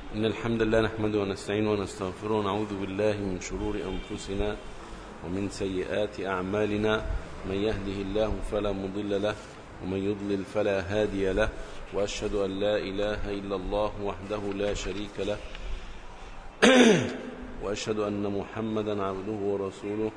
إن الحمد لله نحمده ونستعينه ونستغفره ونعوذ بالله من شرور أنفسنا ومن سيئات أعمالنا من يهده الله فلا مضل له ومن يضلل فلا هادي له وأشهد أن لا إله إلا الله وحده لا شريك له وأشهد أن محمدا عبده ورسوله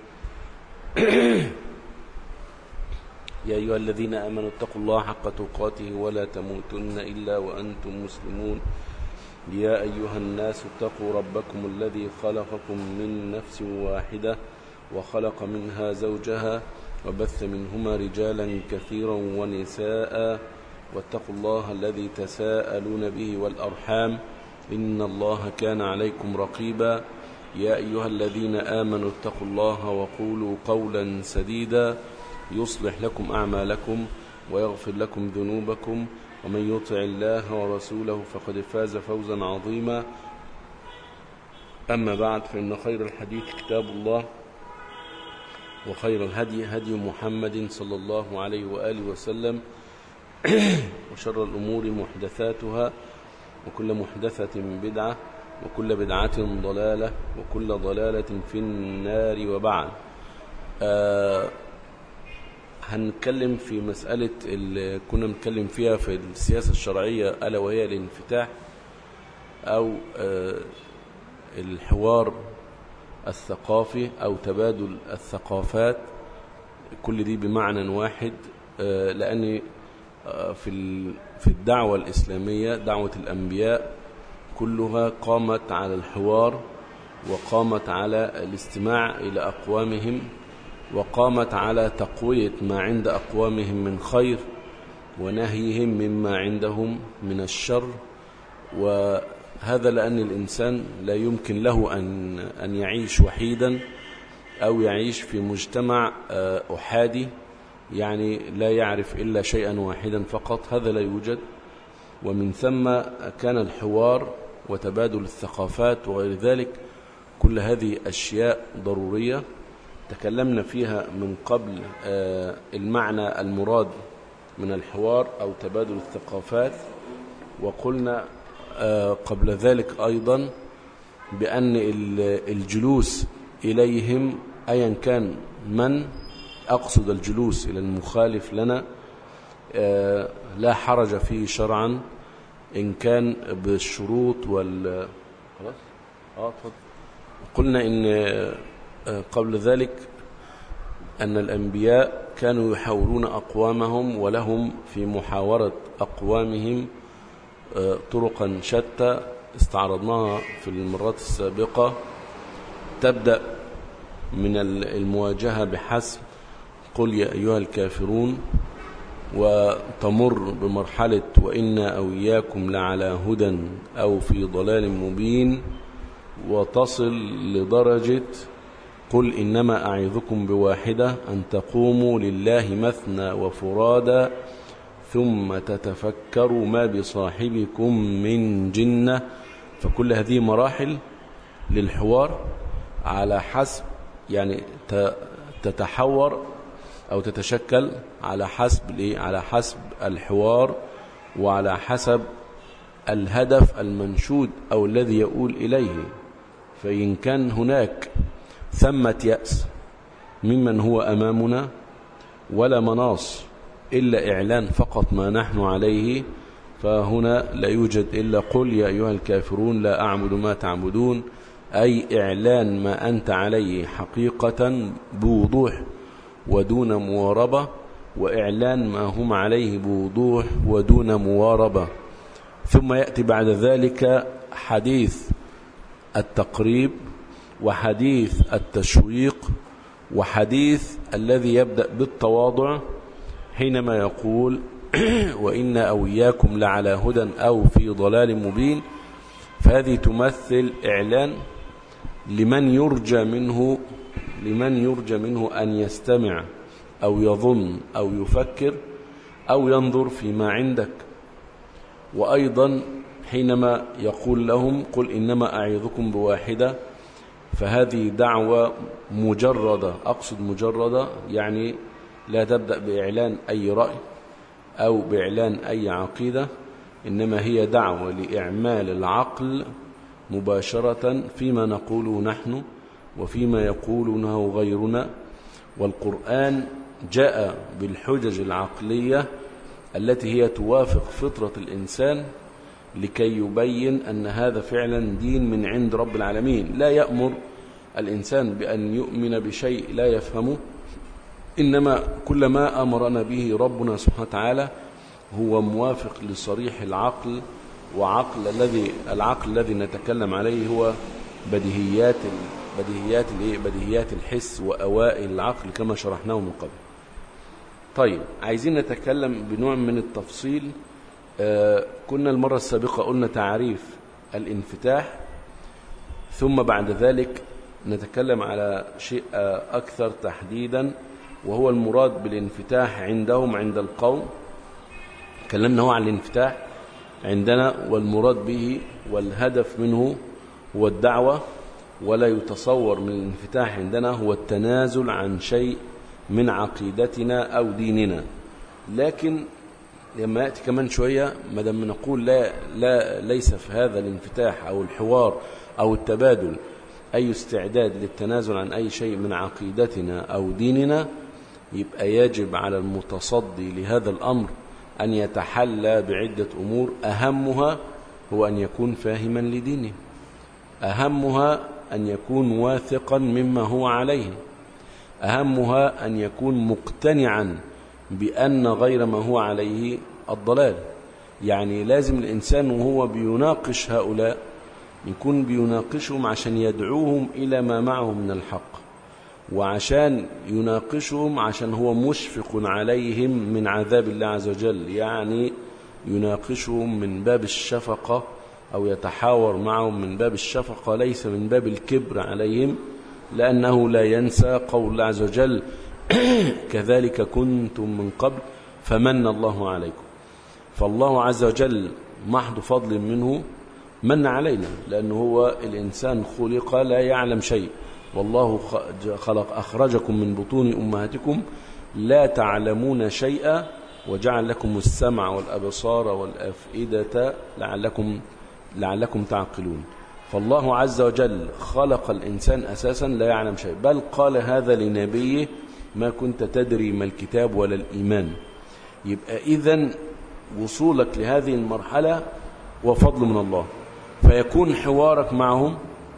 يا أيها الذين آمنوا اتقوا الله حق تقاته ولا تموتن إلا وأنتم مسلمون يا أيها الناس اتقوا ربكم الذي خلقكم من نفس واحدة وخلق منها زوجها وبث منهما رجالا كثيرا ونساء واتقوا الله الذي تساءلون به والأرحام إن الله كان عليكم رقيبا يا أيها الذين آمنوا اتقوا الله وقولوا قولا سديدا يصلح لكم أعمالكم ويغفر لكم ذنوبكم ومن يطع الله ورسوله فقد فاز فوزا عظيما أما بعد فإن خير الحديث كتاب الله وخير الهدي هدي محمد صلى الله عليه وآله وسلم وشر الأمور محدثاتها وكل محدثة بدعة وكل بدعة ضلالة وكل ضلالة في النار وبعد آه هنتكلم في مسألة اللي كنا بنتكلم فيها في السياسة الشرعية ألا وهي الانفتاح أو آه الحوار الثقافي أو تبادل الثقافات كل دي بمعنى واحد آه لأن آه في في الدعوة الإسلامية دعوة الأنبياء كلها قامت على الحوار وقامت على الاستماع إلى أقوامهم وقامت على تقوية ما عند أقوامهم من خير ونهيهم مما عندهم من الشر وهذا لأن الإنسان لا يمكن له أن, أن يعيش وحيدا أو يعيش في مجتمع أحادي يعني لا يعرف إلا شيئا واحدا فقط هذا لا يوجد ومن ثم كان الحوار وتبادل الثقافات وغير ذلك كل هذه أشياء ضرورية تكلمنا فيها من قبل المعنى المراد من الحوار أو تبادل الثقافات وقلنا قبل ذلك أيضا بأن الجلوس إليهم أيا كان من أقصد الجلوس إلى المخالف لنا لا حرج فيه شرعا إن كان بالشروط وال خلاص اه اتفضل قلنا إن قبل ذلك أن الأنبياء كانوا يحاورون أقوامهم ولهم في محاورة أقوامهم طرقا شتى استعرضناها في المرات السابقة تبدأ من المواجهة بحسب قل يا أيها الكافرون وتمر بمرحلة وإنا أو إياكم لعلى هدى أو في ضلال مبين وتصل لدرجة قل إنما أعظكم بواحدة أن تقوموا لله مثنى وفرادا ثم تتفكروا ما بصاحبكم من جنة فكل هذه مراحل للحوار على حسب يعني تتحور أو تتشكل على حسب على حسب الحوار وعلى حسب الهدف المنشود أو الذي يؤول إليه فإن كان هناك ثمة يأس ممن هو أمامنا ولا مناص إلا إعلان فقط ما نحن عليه فهنا لا يوجد إلا قل يا أيها الكافرون لا أعبد ما تعبدون أي إعلان ما أنت عليه حقيقة بوضوح ودون مواربة وإعلان ما هم عليه بوضوح ودون مواربة ثم يأتي بعد ذلك حديث التقريب وحديث التشويق وحديث الذي يبدأ بالتواضع حينما يقول وإنا أو إياكم لعلى هدى أو في ضلال مبين فهذه تمثل إعلان لمن يرجى منه لمن يرجى منه أن يستمع أو يظن أو يفكر أو ينظر فيما عندك وأيضا حينما يقول لهم قل إنما أعظكم بواحدة فهذه دعوة مجردة أقصد مجردة يعني لا تبدأ بإعلان أي رأي أو بإعلان أي عقيدة إنما هي دعوة لإعمال العقل مباشرة فيما نقوله نحن وفيما يقولونه غيرنا والقرآن جاء بالحجج العقلية التي هي توافق فطرة الإنسان لكي يبين أن هذا فعلا دين من عند رب العالمين لا يأمر الإنسان بأن يؤمن بشيء لا يفهمه إنما كل ما أمرنا به ربنا سبحانه وتعالى هو موافق لصريح العقل وعقل الذي العقل الذي نتكلم عليه هو بديهيات بديهيات الايه بديهيات الحس واوائل العقل كما شرحناه من قبل طيب عايزين نتكلم بنوع من التفصيل آه كنا المرة السابقة قلنا تعريف الانفتاح ثم بعد ذلك نتكلم على شيء أكثر تحديدا وهو المراد بالانفتاح عندهم عند القوم تكلمنا هو عن الانفتاح عندنا والمراد به والهدف منه هو الدعوة ولا يتصور من الانفتاح عندنا هو التنازل عن شيء من عقيدتنا أو ديننا لكن لما يأتي كمان شوية ما دام نقول لا, لا ليس في هذا الانفتاح أو الحوار أو التبادل أي استعداد للتنازل عن أي شيء من عقيدتنا أو ديننا يبقى يجب على المتصدي لهذا الأمر أن يتحلى بعدة أمور أهمها هو أن يكون فاهما لدينه أهمها أن يكون واثقا مما هو عليه أهمها أن يكون مقتنعا بأن غير ما هو عليه الضلال يعني لازم الإنسان وهو بيناقش هؤلاء يكون بيناقشهم عشان يدعوهم إلى ما معهم من الحق وعشان يناقشهم عشان هو مشفق عليهم من عذاب الله عز وجل يعني يناقشهم من باب الشفقة أو يتحاور معهم من باب الشفقة ليس من باب الكبر عليهم لأنه لا ينسى قول الله عز وجل كذلك كنتم من قبل فمن الله عليكم فالله عز وجل محض فضل منه من علينا لأنه هو الإنسان خلق لا يعلم شيء والله خلق أخرجكم من بطون أمهاتكم لا تعلمون شيئا وجعل لكم السمع والأبصار والأفئدة لعلكم, لعلكم تعقلون فالله عز وجل خلق الإنسان أساسا لا يعلم شيء بل قال هذا لنبيه ما كنت تدري ما الكتاب ولا الإيمان يبقى إذن وصولك لهذه المرحلة وفضل من الله فيكون حوارك معهم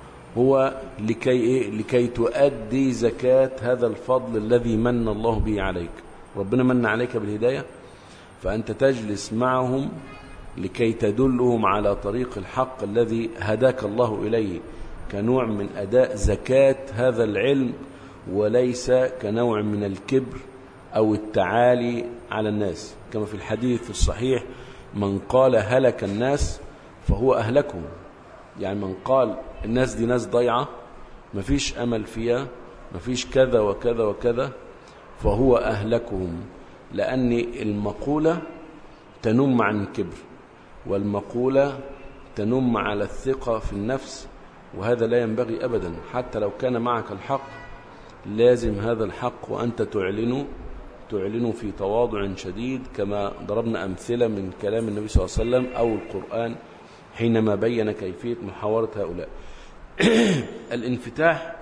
هو لكي, إيه؟ لكي تؤدي زكاة هذا الفضل الذي من الله به عليك ربنا من عليك بالهداية فأنت تجلس معهم لكي تدلهم على طريق الحق الذي هداك الله إليه كنوع من أداء زكاة هذا العلم وليس كنوع من الكبر أو التعالي على الناس كما في الحديث الصحيح من قال هلك الناس فهو أهلكهم يعني من قال الناس دي ناس ضيعة مفيش أمل فيها مفيش كذا وكذا وكذا فهو أهلكهم لأن المقولة تنم عن الكبر والمقولة تنم على الثقة في النفس وهذا لا ينبغي أبدا حتى لو كان معك الحق لازم هذا الحق وأنت تعلنه تعلنه في تواضع شديد كما ضربنا أمثلة من كلام النبي صلى الله عليه وسلم أو القرآن حينما بين كيفية محاورة هؤلاء الانفتاح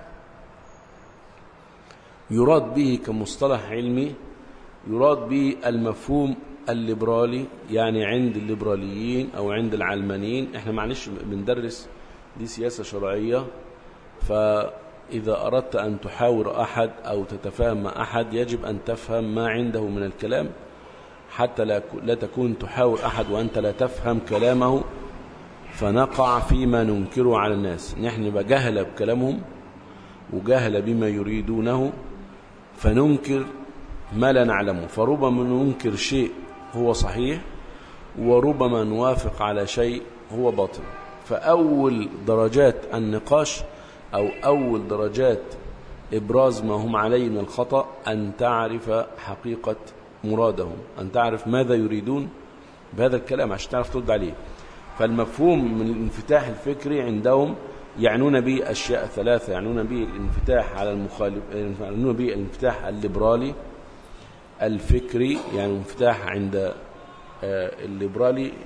يراد به كمصطلح علمي يراد به المفهوم الليبرالي يعني عند الليبراليين أو عند العلمانيين احنا معلش بندرس دي سياسة شرعية فإذا أردت أن تحاور أحد أو تتفاهم مع أحد يجب أن تفهم ما عنده من الكلام حتى لا تكون تحاور أحد وأنت لا تفهم كلامه فنقع فيما ننكره على الناس نحن نبقى جهل بكلامهم وجهل بما يريدونه فننكر ما لا نعلمه فربما ننكر شيء هو صحيح وربما نوافق على شيء هو باطل فأول درجات النقاش أو أول درجات إبراز ما هم عليه من الخطأ أن تعرف حقيقة مرادهم أن تعرف ماذا يريدون بهذا الكلام عشان تعرف ترد عليه فالمفهوم من الانفتاح الفكري عندهم يعنون به أشياء ثلاثة يعنون به الانفتاح على المخالف يعنون به الانفتاح الليبرالي الفكري يعني الانفتاح عند الليبرالي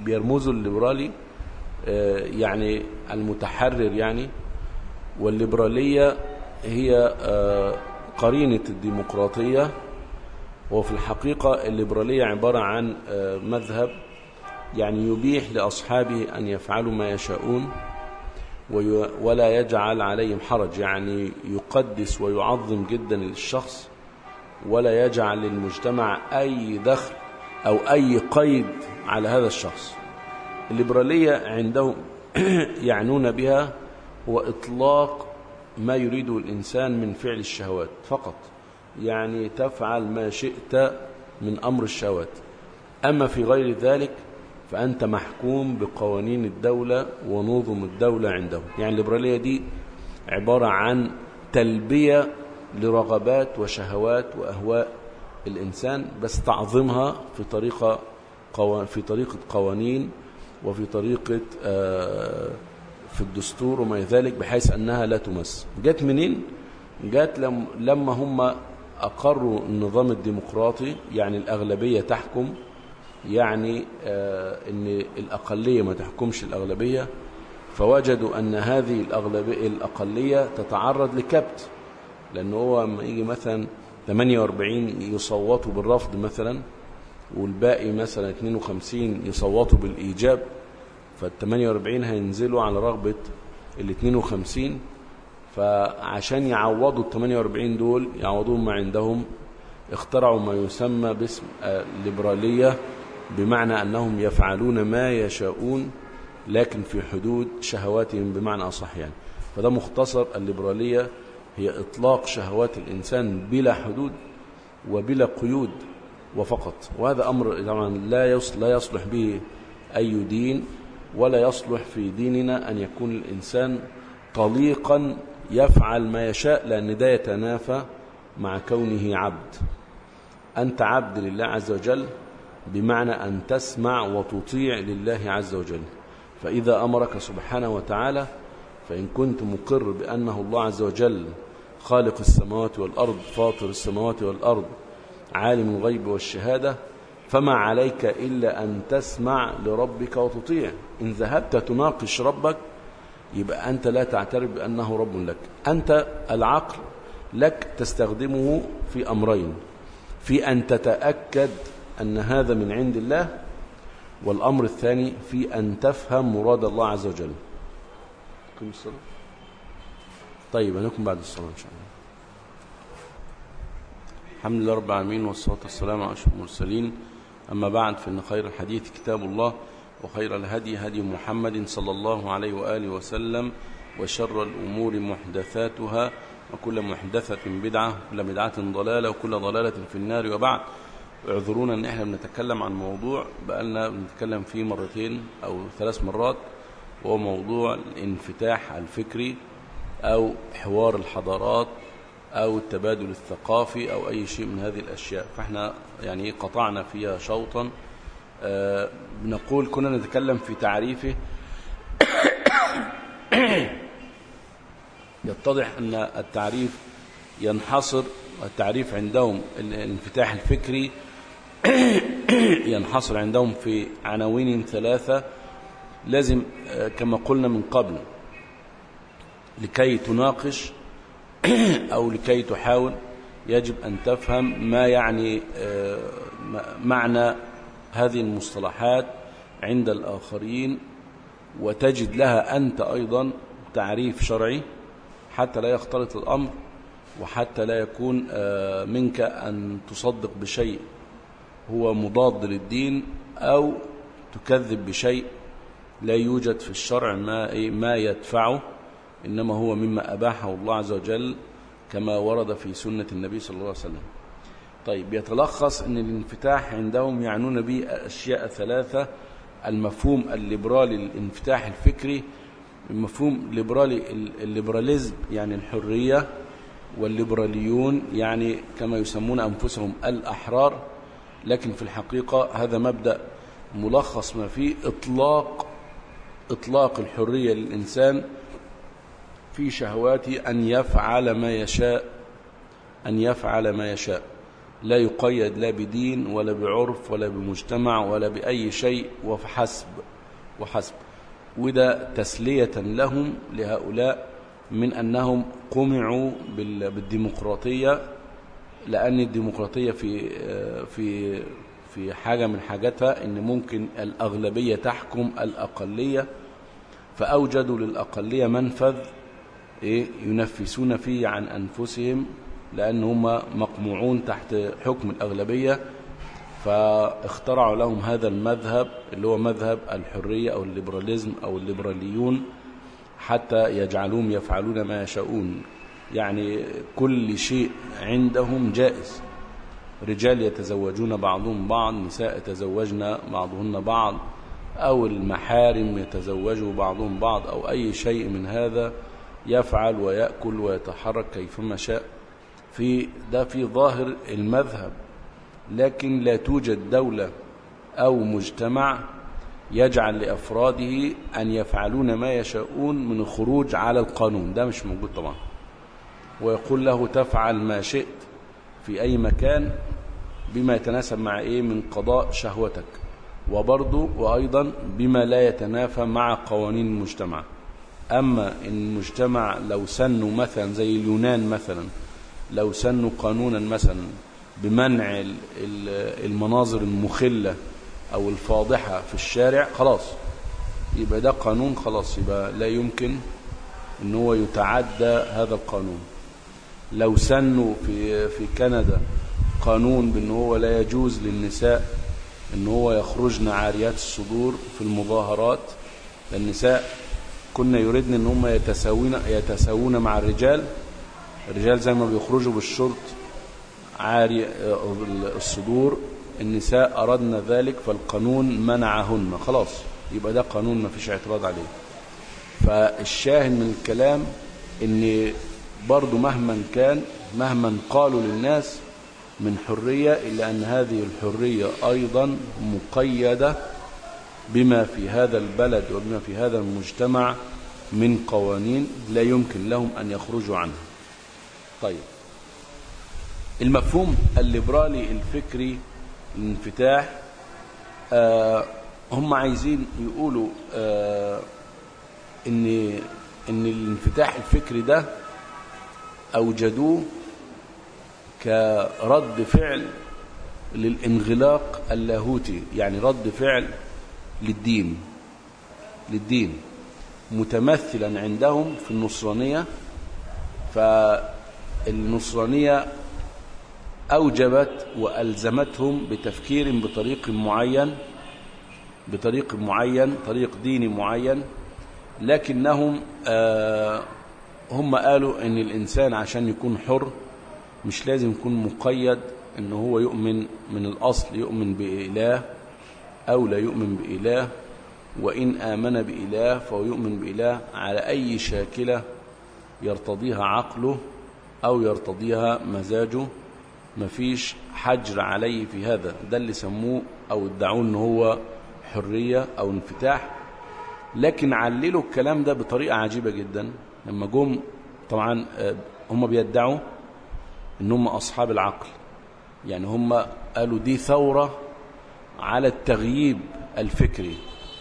بيرمزوا الليبرالي آه، يعني المتحرر يعني والليبرالية هي آه، قرينة الديمقراطية وفي الحقيقة الليبرالية عبارة عن آه، مذهب يعني يبيح لأصحابه أن يفعلوا ما يشاءون وي- ولا يجعل عليهم حرج يعني يقدس ويعظم جدا الشخص ولا يجعل للمجتمع أي دخل أو أي قيد على هذا الشخص الليبرالية عندهم يعنون بها هو إطلاق ما يريده الإنسان من فعل الشهوات فقط يعني تفعل ما شئت من أمر الشهوات أما في غير ذلك فأنت محكوم بقوانين الدولة ونظم الدولة عندهم يعني الليبرالية دي عبارة عن تلبية لرغبات وشهوات وأهواء الإنسان بس تعظيمها في طريقة قوا... في طريقة قوانين وفي طريقة آه، في الدستور وما إلى ذلك بحيث أنها لا تمس جت منين؟ جت لم... لما هم أقروا النظام الديمقراطي يعني الأغلبية تحكم يعني آه، ان الأقلية ما تحكمش الأغلبية فوجدوا أن هذه الأغلبية الأقلية تتعرض لكبت لأنه هو لما يجي مثلا 48 يصوتوا بالرفض مثلا والباقي مثلا 52 يصوتوا بالإيجاب فال 48 هينزلوا على رغبة ال 52 فعشان يعوضوا ال 48 دول يعوضوهم ما عندهم اخترعوا ما يسمى باسم آه، الليبرالية بمعنى أنهم يفعلون ما يشاءون لكن في حدود شهواتهم بمعنى أصح يعني فده مختصر الليبرالية هي إطلاق شهوات الإنسان بلا حدود وبلا قيود وفقط وهذا أمر طبعا لا يص- لا يصلح به أي دين ولا يصلح في ديننا أن يكون الإنسان طليقا يفعل ما يشاء لأن ده يتنافى مع كونه عبد أنت عبد لله عز وجل بمعنى أن تسمع وتطيع لله عز وجل فإذا أمرك سبحانه وتعالى فإن كنت مقر بأنه الله عز وجل خالق السماوات والأرض فاطر السماوات والأرض عالم الغيب والشهادة فما عليك إلا أن تسمع لربك وتطيع إن ذهبت تناقش ربك يبقى أنت لا تعترف بأنه رب لك أنت العقل لك تستخدمه في أمرين في أن تتأكد أن هذا من عند الله والأمر الثاني في أن تفهم مراد الله عز وجل كم الصلاة؟ طيب هنكم بعد الصلاة إن شاء الله الحمد لله رب العالمين والصلاة والسلام على أشرف المرسلين أما بعد فإن خير الحديث كتاب الله وخير الهدي هدي محمد صلى الله عليه وآله وسلم وشر الأمور محدثاتها وكل محدثة بدعة وكل بدعة ضلالة وكل ضلالة في النار وبعد اعذرونا ان احنا بنتكلم عن موضوع بقالنا بنتكلم فيه مرتين او ثلاث مرات وهو موضوع الانفتاح الفكري او حوار الحضارات او التبادل الثقافي او اي شيء من هذه الاشياء فاحنا يعني قطعنا فيها شوطا آه بنقول كنا نتكلم في تعريفه يتضح ان التعريف ينحصر التعريف عندهم الانفتاح الفكري ينحصر عندهم في عناوين ثلاثة لازم آه، كما قلنا من قبل لكي تناقش أو لكي تحاول يجب أن تفهم ما يعني آه، م- معنى هذه المصطلحات عند الآخرين وتجد لها أنت أيضا تعريف شرعي حتى لا يختلط الأمر وحتى لا يكون آه، منك أن تصدق بشيء هو مضاد للدين أو تكذب بشيء لا يوجد في الشرع ما إيه، ما يدفعه إنما هو مما أباحه الله عز وجل كما ورد في سنة النبي صلى الله عليه وسلم طيب يتلخص أن الانفتاح عندهم يعنون به أشياء ثلاثة المفهوم الليبرالي الانفتاح الفكري المفهوم الليبرالي الليبراليزم يعني الحرية والليبراليون يعني كما يسمون أنفسهم الأحرار لكن في الحقيقة هذا مبدأ ملخص ما فيه إطلاق إطلاق الحرية للإنسان في شهواته أن يفعل ما يشاء أن يفعل ما يشاء لا يقيد لا بدين ولا بعرف ولا بمجتمع ولا بأي شيء وفحسب وحسب وده تسلية لهم لهؤلاء من أنهم قمعوا بالديمقراطية لأن الديمقراطية في في في حاجة من حاجاتها أن ممكن الأغلبية تحكم الأقلية فأوجدوا للأقلية منفذ إيه ينفسون فيه عن أنفسهم لأن هم مقموعون تحت حكم الأغلبية فاخترعوا لهم هذا المذهب اللي هو مذهب الحرية أو الليبراليزم أو الليبراليون حتى يجعلوهم يفعلون ما يشاءون يعني كل شيء عندهم جائز رجال يتزوجون بعضهم بعض نساء يتزوجن بعضهن بعض أو المحارم يتزوجوا بعضهم بعض أو أي شيء من هذا يفعل ويأكل ويتحرك كيفما شاء في ده في ظاهر المذهب لكن لا توجد دولة أو مجتمع يجعل لأفراده أن يفعلون ما يشاءون من الخروج على القانون ده مش موجود طبعا ويقول له تفعل ما شئت في أي مكان بما يتناسب مع إيه من قضاء شهوتك وبرضه وأيضا بما لا يتنافى مع قوانين المجتمع أما إن المجتمع لو سنوا مثلا زي اليونان مثلا لو سنوا قانونا مثلا بمنع المناظر المخلة أو الفاضحة في الشارع خلاص يبقى ده قانون خلاص يبقى لا يمكن ان هو يتعدى هذا القانون لو سنوا في في كندا قانون بان هو لا يجوز للنساء ان هو يخرجن عاريات الصدور في المظاهرات النساء كنا يريدن ان هم يتساوون يتساوون مع الرجال الرجال زي ما بيخرجوا بالشرط عاري الصدور النساء أردنا ذلك فالقانون منعهن خلاص يبقى ده قانون ما فيش اعتراض عليه فالشاهد من الكلام ان برضو مهما كان مهما قالوا للناس من حرية إلا أن هذه الحرية أيضا مقيدة بما في هذا البلد وبما في هذا المجتمع من قوانين لا يمكن لهم أن يخرجوا عنها طيب المفهوم الليبرالي الفكري الانفتاح آه هم عايزين يقولوا آه ان ان الانفتاح الفكري ده اوجدوه كرد فعل للانغلاق اللاهوتي يعني رد فعل للدين للدين متمثلا عندهم في النصرانية فالنصرانية أوجبت وألزمتهم بتفكير بطريق معين بطريق معين طريق ديني معين لكنهم آه هم قالوا ان الإنسان عشان يكون حر مش لازم يكون مقيد ان هو يؤمن من الأصل يؤمن بإله أو لا يؤمن بإله وإن آمن بإله فهو يؤمن بإله على أي شاكلة يرتضيها عقله أو يرتضيها مزاجه مفيش حجر عليه في هذا ده اللي سموه أو ادعوه ان هو حرية أو انفتاح لكن عللوا الكلام ده بطريقة عجيبة جدا لما جم طبعا هم بيدعوا ان هم أصحاب العقل يعني هم قالوا دي ثورة على التغييب الفكري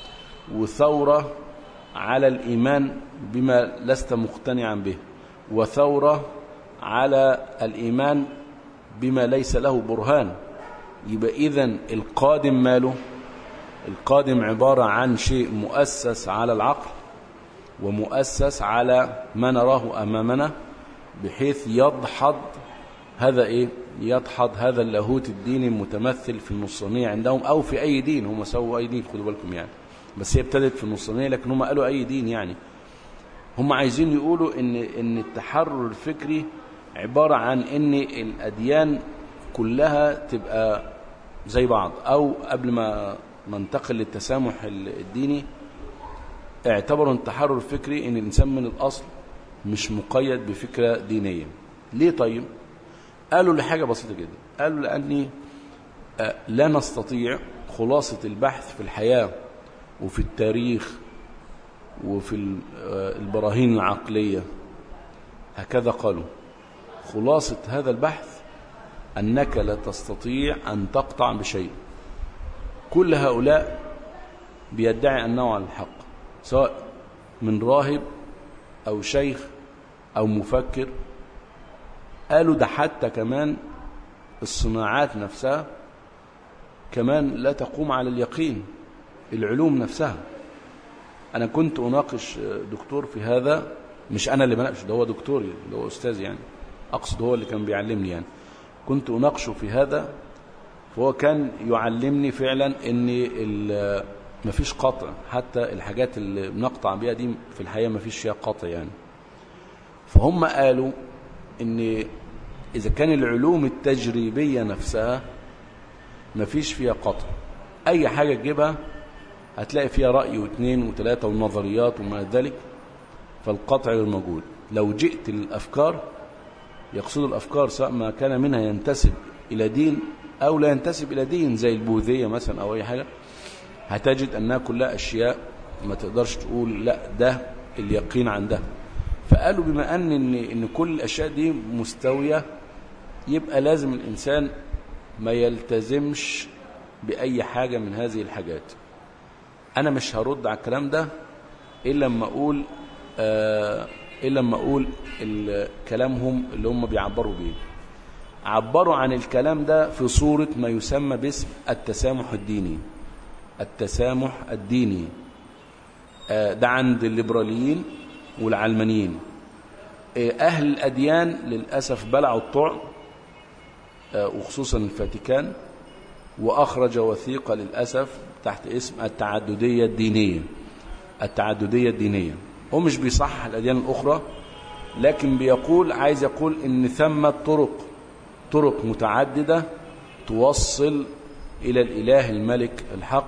وثورة على الإيمان بما لست مقتنعا به وثورة على الإيمان بما ليس له برهان يبقى إذن القادم ماله القادم عبارة عن شيء مؤسس على العقل ومؤسس على ما نراه أمامنا بحيث يضحض هذا إيه يدحض هذا اللاهوت الديني المتمثل في النصرانية عندهم أو في أي دين هم سووا أي دين خدوا بالكم يعني بس هي ابتدت في النصرانية لكن هم قالوا أي دين يعني هم عايزين يقولوا إن, إن التحرر الفكري عبارة عن إن الأديان كلها تبقى زي بعض أو قبل ما ننتقل للتسامح الديني اعتبروا التحرر الفكري إن الإنسان من الأصل مش مقيد بفكرة دينية ليه طيب؟ قالوا لحاجة بسيطة جدا قالوا لأني لا نستطيع خلاصة البحث في الحياة وفي التاريخ وفي البراهين العقلية هكذا قالوا خلاصة هذا البحث أنك لا تستطيع أن تقطع بشيء كل هؤلاء بيدعي أنه على الحق سواء من راهب أو شيخ أو مفكر قالوا ده حتى كمان الصناعات نفسها كمان لا تقوم على اليقين العلوم نفسها أنا كنت أناقش دكتور في هذا مش أنا اللي بناقش ده هو دكتوري اللي هو أستاذ يعني أقصد هو اللي كان بيعلمني يعني كنت أناقشه في هذا فهو كان يعلمني فعلا ان مفيش قطع حتى الحاجات اللي بنقطع بيها دي في الحقيقة مفيش فيها قطع يعني فهم قالوا ان اذا كان العلوم التجريبية نفسها مفيش فيها قطع اي حاجة تجيبها هتلاقي فيها رأي واثنين وثلاثة ونظريات وما ذلك فالقطع غير موجود لو جئت الأفكار يقصد الأفكار سواء ما كان منها ينتسب إلى دين أو لا ينتسب إلى دين زي البوذية مثلا أو أي حاجة هتجد أنها كلها أشياء ما تقدرش تقول لا ده اليقين عن ده فقالوا بما أن, إن, إن كل الأشياء دي مستوية يبقى لازم الإنسان ما يلتزمش بأي حاجة من هذه الحاجات أنا مش هرد على الكلام ده إلا لما أقول آه إلا لما أقول كلامهم اللي هم بيعبروا بيه عبروا عن الكلام ده في صورة ما يسمى باسم التسامح الديني التسامح الديني ده عند الليبراليين والعلمانيين أهل الأديان للأسف بلعوا الطعم وخصوصا الفاتيكان وأخرج وثيقة للأسف تحت اسم التعددية الدينية التعددية الدينية هو مش بيصحح الأديان الأخرى لكن بيقول عايز يقول إن ثمة طرق طرق متعددة توصل إلى الإله الملك الحق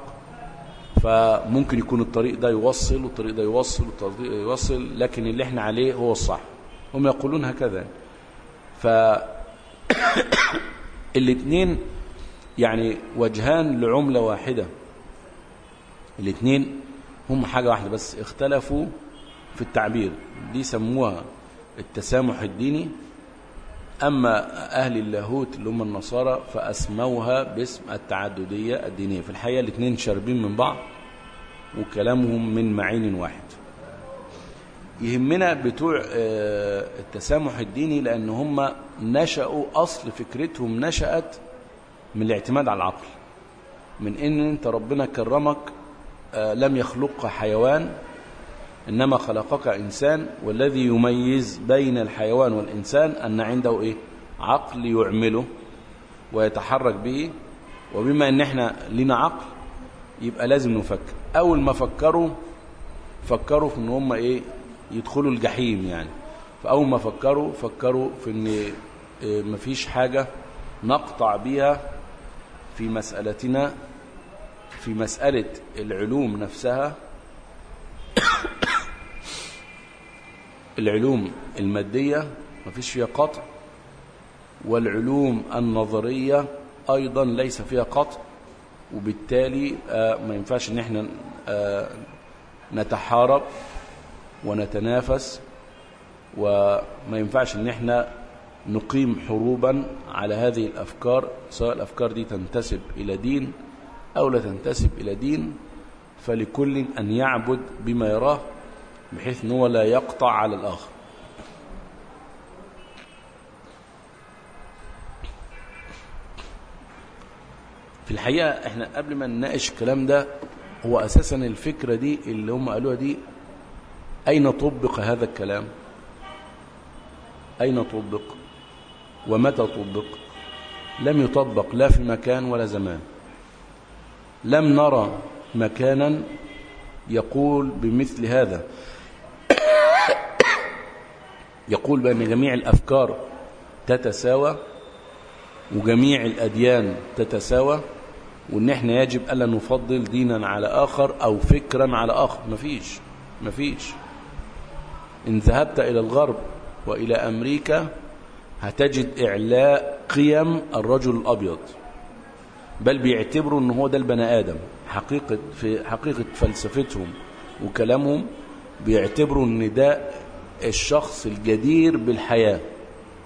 فممكن يكون الطريق ده يوصل والطريق ده يوصل والطريق ده يوصل لكن اللي احنا عليه هو الصح هم يقولون هكذا ف الاثنين يعني وجهان لعملة واحدة الاثنين هم حاجة واحدة بس اختلفوا في التعبير دي سموها التسامح الديني أما أهل اللاهوت اللي هم النصارى فأسموها باسم التعددية الدينية في الحقيقة الاثنين شاربين من بعض وكلامهم من معين واحد يهمنا بتوع التسامح الديني لأن هم نشأوا أصل فكرتهم نشأت من الاعتماد على العقل من ان انت ربنا كرمك لم يخلقك حيوان إنما خلقك إنسان والذي يميز بين الحيوان والإنسان أن عنده إيه؟ عقل يعمله ويتحرك به وبما أن احنا لنا عقل يبقى لازم نفكر أول ما فكروا فكروا في أن هم إيه يدخلوا الجحيم يعني فأول ما فكروا فكروا في أن إيه مفيش حاجة نقطع بها في مسألتنا في مسألة العلوم نفسها العلوم المادية ما فيش فيها قطع والعلوم النظرية أيضا ليس فيها قطع وبالتالي ما ينفعش ان احنا نتحارب ونتنافس وما ينفعش ان احنا نقيم حروبا على هذه الأفكار سواء الأفكار دي تنتسب إلى دين أو لا تنتسب إلى دين فلكل أن يعبد بما يراه بحيث أنه لا يقطع على الآخر في الحقيقة احنا قبل ما نناقش الكلام ده هو أساسا الفكرة دي اللي هم قالوها دي أين طبق هذا الكلام أين طبق ومتى طبق لم يطبق لا في مكان ولا زمان لم نرى مكانا يقول بمثل هذا يقول بأن جميع الأفكار تتساوى وجميع الأديان تتساوى وإن احنا يجب ألا نفضل دينا على آخر أو فكرا على آخر مفيش مفيش إن ذهبت إلى الغرب وإلى أمريكا هتجد إعلاء قيم الرجل الأبيض بل بيعتبروا أنه هو ده البني آدم حقيقة في حقيقة فلسفتهم وكلامهم بيعتبروا أن ده الشخص الجدير بالحياة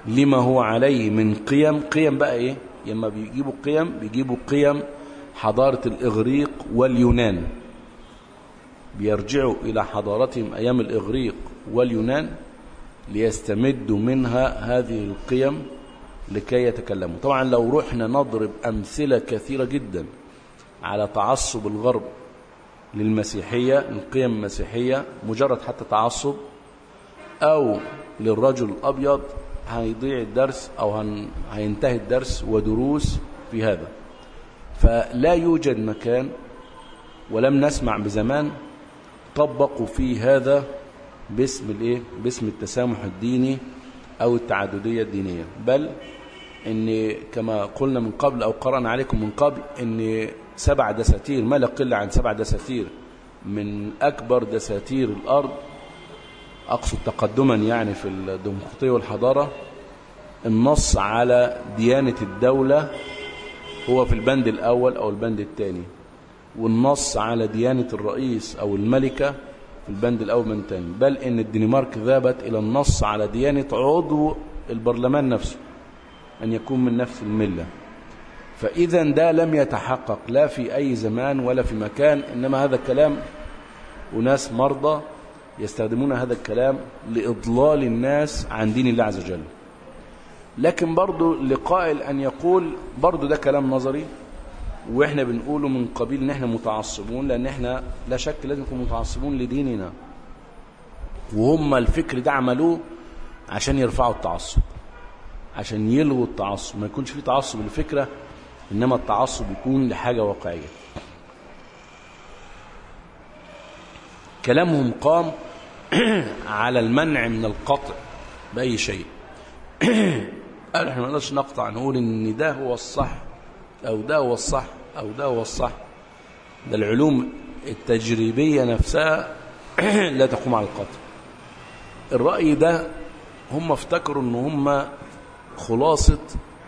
لما هو عليه من قيم قيم بقى ايه لما بيجيبوا قيم بيجيبوا قيم حضارة الإغريق واليونان بيرجعوا إلى حضارتهم أيام الإغريق واليونان ليستمدوا منها هذه القيم لكي يتكلموا طبعا لو رحنا نضرب أمثلة كثيرة جدا على تعصب الغرب للمسيحية القيم المسيحية مجرد حتى تعصب أو للرجل الأبيض هيضيع الدرس أو هن... هينتهي الدرس ودروس في هذا فلا يوجد مكان ولم نسمع بزمان طبقوا فيه هذا باسم الايه باسم التسامح الديني او التعدديه الدينيه بل ان كما قلنا من قبل او قرانا عليكم من قبل ان سبع دساتير ما لا يقل عن سبع دساتير من اكبر دساتير الارض اقصد تقدما يعني في الديمقراطيه والحضاره النص على ديانه الدوله هو في البند الاول او البند الثاني والنص على ديانه الرئيس او الملكه في البند الأول من الثاني بل إن الدنمارك ذهبت إلى النص على ديانة عضو البرلمان نفسه أن يكون من نفس الملة فإذا ده لم يتحقق لا في أي زمان ولا في مكان إنما هذا الكلام أناس مرضى يستخدمون هذا الكلام لإضلال الناس عن دين الله عز وجل لكن برضو لقائل أن يقول برضو ده كلام نظري واحنا بنقوله من قبيل ان احنا متعصبون لان احنا لا شك لازم نكون متعصبون لديننا وهم الفكر ده عملوه عشان يرفعوا التعصب عشان يلغوا التعصب ما يكونش في تعصب لفكره انما التعصب يكون لحاجه واقعيه كلامهم قام على المنع من القطع باي شيء قالوا احنا ما نقدرش نقطع نقول ان ده هو الصح أو ده هو الصح أو ده هو الصح ده العلوم التجريبية نفسها لا تقوم على القطع الرأي ده هم افتكروا ان هم خلاصة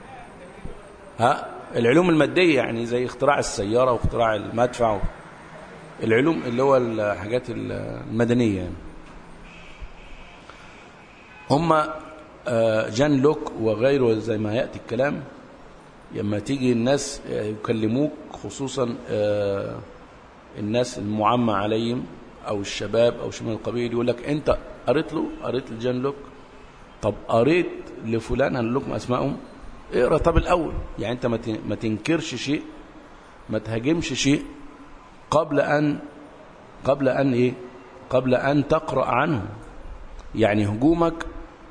ها العلوم المادية يعني زي اختراع السيارة واختراع المدفع العلوم اللي هو الحاجات المدنية يعني هم جان لوك وغيره زي ما يأتي الكلام لما تيجي الناس يكلموك خصوصا الناس المعمى عليهم او الشباب او شمال القبيل يقول لك انت قريت له قريت لجان لوك طب قريت لفلان هنقول لكم اسمائهم اقرا طب الاول يعني انت ما تنكرش شيء ما تهاجمش شيء قبل ان قبل ان ايه قبل ان تقرا عنه يعني هجومك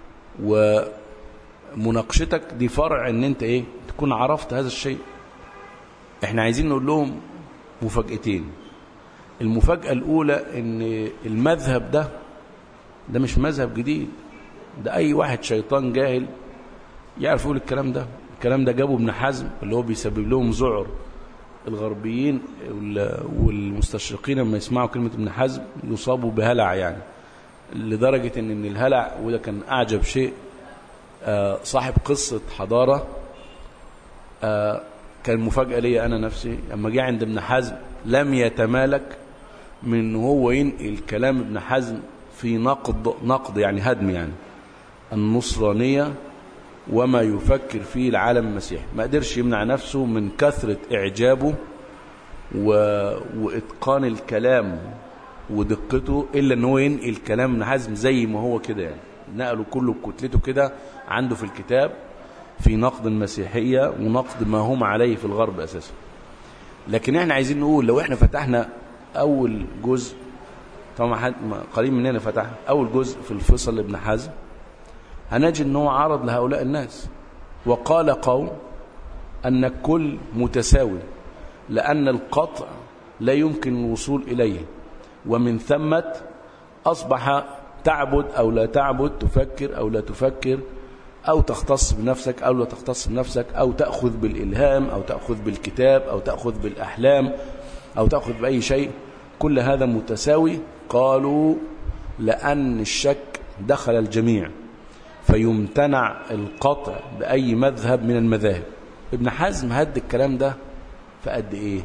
ومناقشتك دي فرع ان انت ايه تكون عرفت هذا الشيء احنا عايزين نقول لهم مفاجأتين المفاجأة الأولى ان المذهب ده ده مش مذهب جديد ده أي واحد شيطان جاهل يعرف يقول الكلام ده الكلام ده جابه ابن حزم اللي هو بيسبب لهم ذعر الغربيين والمستشرقين لما يسمعوا كلمة ابن حزم يصابوا بهلع يعني لدرجة ان الهلع وده كان أعجب شيء صاحب قصة حضارة آه كان مفاجأة لي أنا نفسي لما جه عند ابن حزم لم يتمالك من هو ينقل كلام ابن حزم في نقد نقد يعني هدم يعني النصرانية وما يفكر فيه العالم المسيحي ما قدرش يمنع نفسه من كثرة إعجابه و... وإتقان الكلام ودقته إلا أن هو ينقل كلام ابن حزم زي ما هو كده يعني نقله كله بكتلته كده عنده في الكتاب في نقد المسيحية ونقد ما هم عليه في الغرب أساسا لكن احنا عايزين نقول لو احنا فتحنا أول جزء طبعا حد قريب مننا فتح أول جزء في الفصل لابن حزم هنجد أنه عرض لهؤلاء الناس وقال قوم أن الكل متساوي لأن القطع لا يمكن الوصول إليه ومن ثم أصبح تعبد أو لا تعبد تفكر أو لا تفكر أو تختص بنفسك أو لا تختص بنفسك أو تأخذ بالإلهام أو تأخذ بالكتاب أو تأخذ بالأحلام أو تأخذ بأي شيء كل هذا متساوي قالوا لأن الشك دخل الجميع فيمتنع القطع بأي مذهب من المذاهب ابن حزم هد الكلام ده فقد إيه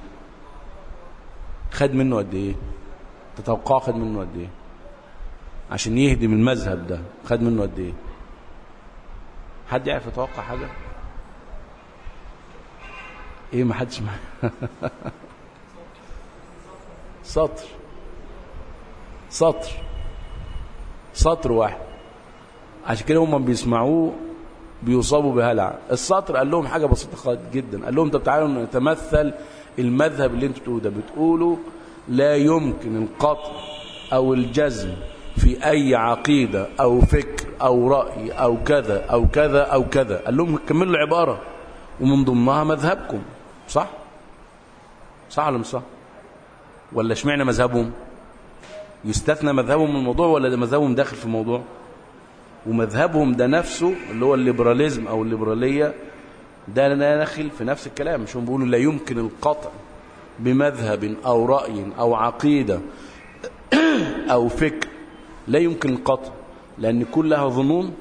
خد منه قد إيه تتوقع خد منه قد إيه عشان يهدم المذهب ده خد منه قد إيه حد يعرف يتوقع حاجة ايه ما حدش معايا سطر سطر سطر واحد عشان كده هم بيسمعوه بيصابوا بهلع السطر قال لهم حاجة بسيطة خالص جدا قال لهم طب تعالوا نتمثل المذهب اللي انتوا بتقولوا ده بتقولوا لا يمكن القطع او الجزم في اي عقيدة او فكر او رأي او كذا او كذا او كذا قال لهم كملوا العبارة ومن ضمنها مذهبكم صح صح ولا مش صح ولا اشمعنى مذهبهم يستثنى مذهبهم من الموضوع ولا ده مذهبهم داخل في الموضوع ومذهبهم ده نفسه اللي هو الليبراليزم او الليبرالية ده داخل في نفس الكلام مش هم بيقولوا لا يمكن القطع بمذهب او رأي او عقيدة او فكر لا يمكن القطع لان كلها ظنون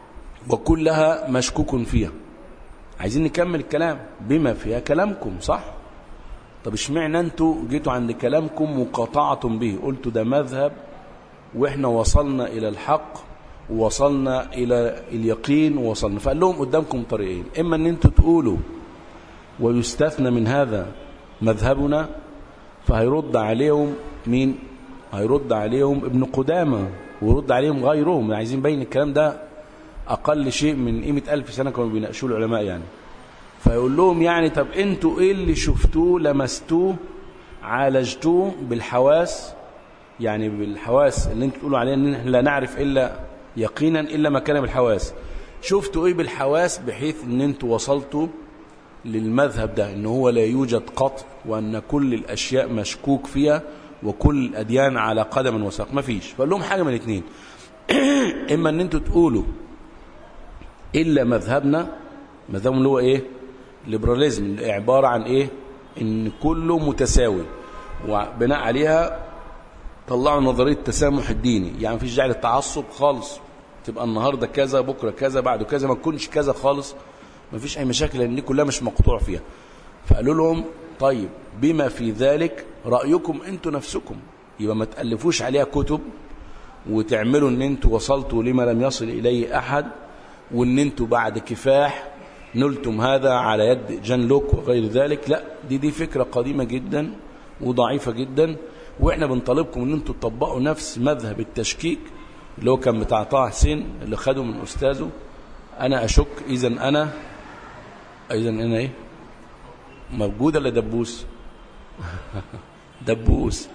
وكلها مشكوك فيها عايزين نكمل الكلام بما فيها كلامكم صح طب اشمعنى انتوا جيتوا عند كلامكم وقطعتم به قلتوا ده مذهب واحنا وصلنا الى الحق ووصلنا الى اليقين ووصلنا فقال لهم قدامكم طريقين اما ان انتوا تقولوا ويستثنى من هذا مذهبنا فهيرد عليهم مين هيرد عليهم ابن قدامة ويرد عليهم غيرهم عايزين بين الكلام ده اقل شيء من قيمة الف سنة كانوا بيناقشوه العلماء يعني فيقول لهم يعني طب انتوا ايه اللي شفتوه لمستوه عالجتوه بالحواس يعني بالحواس اللي انتوا تقولوا عليها ان احنا لا نعرف الا يقينا الا ما كان بالحواس شفتوا ايه بالحواس بحيث ان انتوا وصلتوا للمذهب ده ان هو لا يوجد قطع وان كل الاشياء مشكوك فيها وكل الاديان على قدم وساق ما فيش فقال لهم حاجه من الاثنين اما ان انتوا تقولوا الا مذهبنا مذهبهم اللي هو ايه ليبراليزم عباره عن ايه ان كله متساوي وبناء عليها طلعوا نظريه التسامح الديني يعني مفيش داعي للتعصب خالص تبقى النهارده كذا بكره كذا بعده كذا ما تكونش كذا خالص مفيش اي مشاكل لان دي كلها مش مقطوع فيها فقالوا لهم طيب بما في ذلك رايكم انتوا نفسكم يبقى ما تالفوش عليها كتب وتعملوا ان انتوا وصلتوا لما لم يصل اليه احد وان انتوا بعد كفاح نلتم هذا على يد جان لوك وغير ذلك لا دي دي فكرة قديمة جدا وضعيفة جدا واحنا بنطالبكم ان انتوا تطبقوا نفس مذهب التشكيك اللي هو كان بتاع طه حسين اللي خده من استاذه انا اشك اذا انا اذا انا ايه موجود ولا دبوس دبوس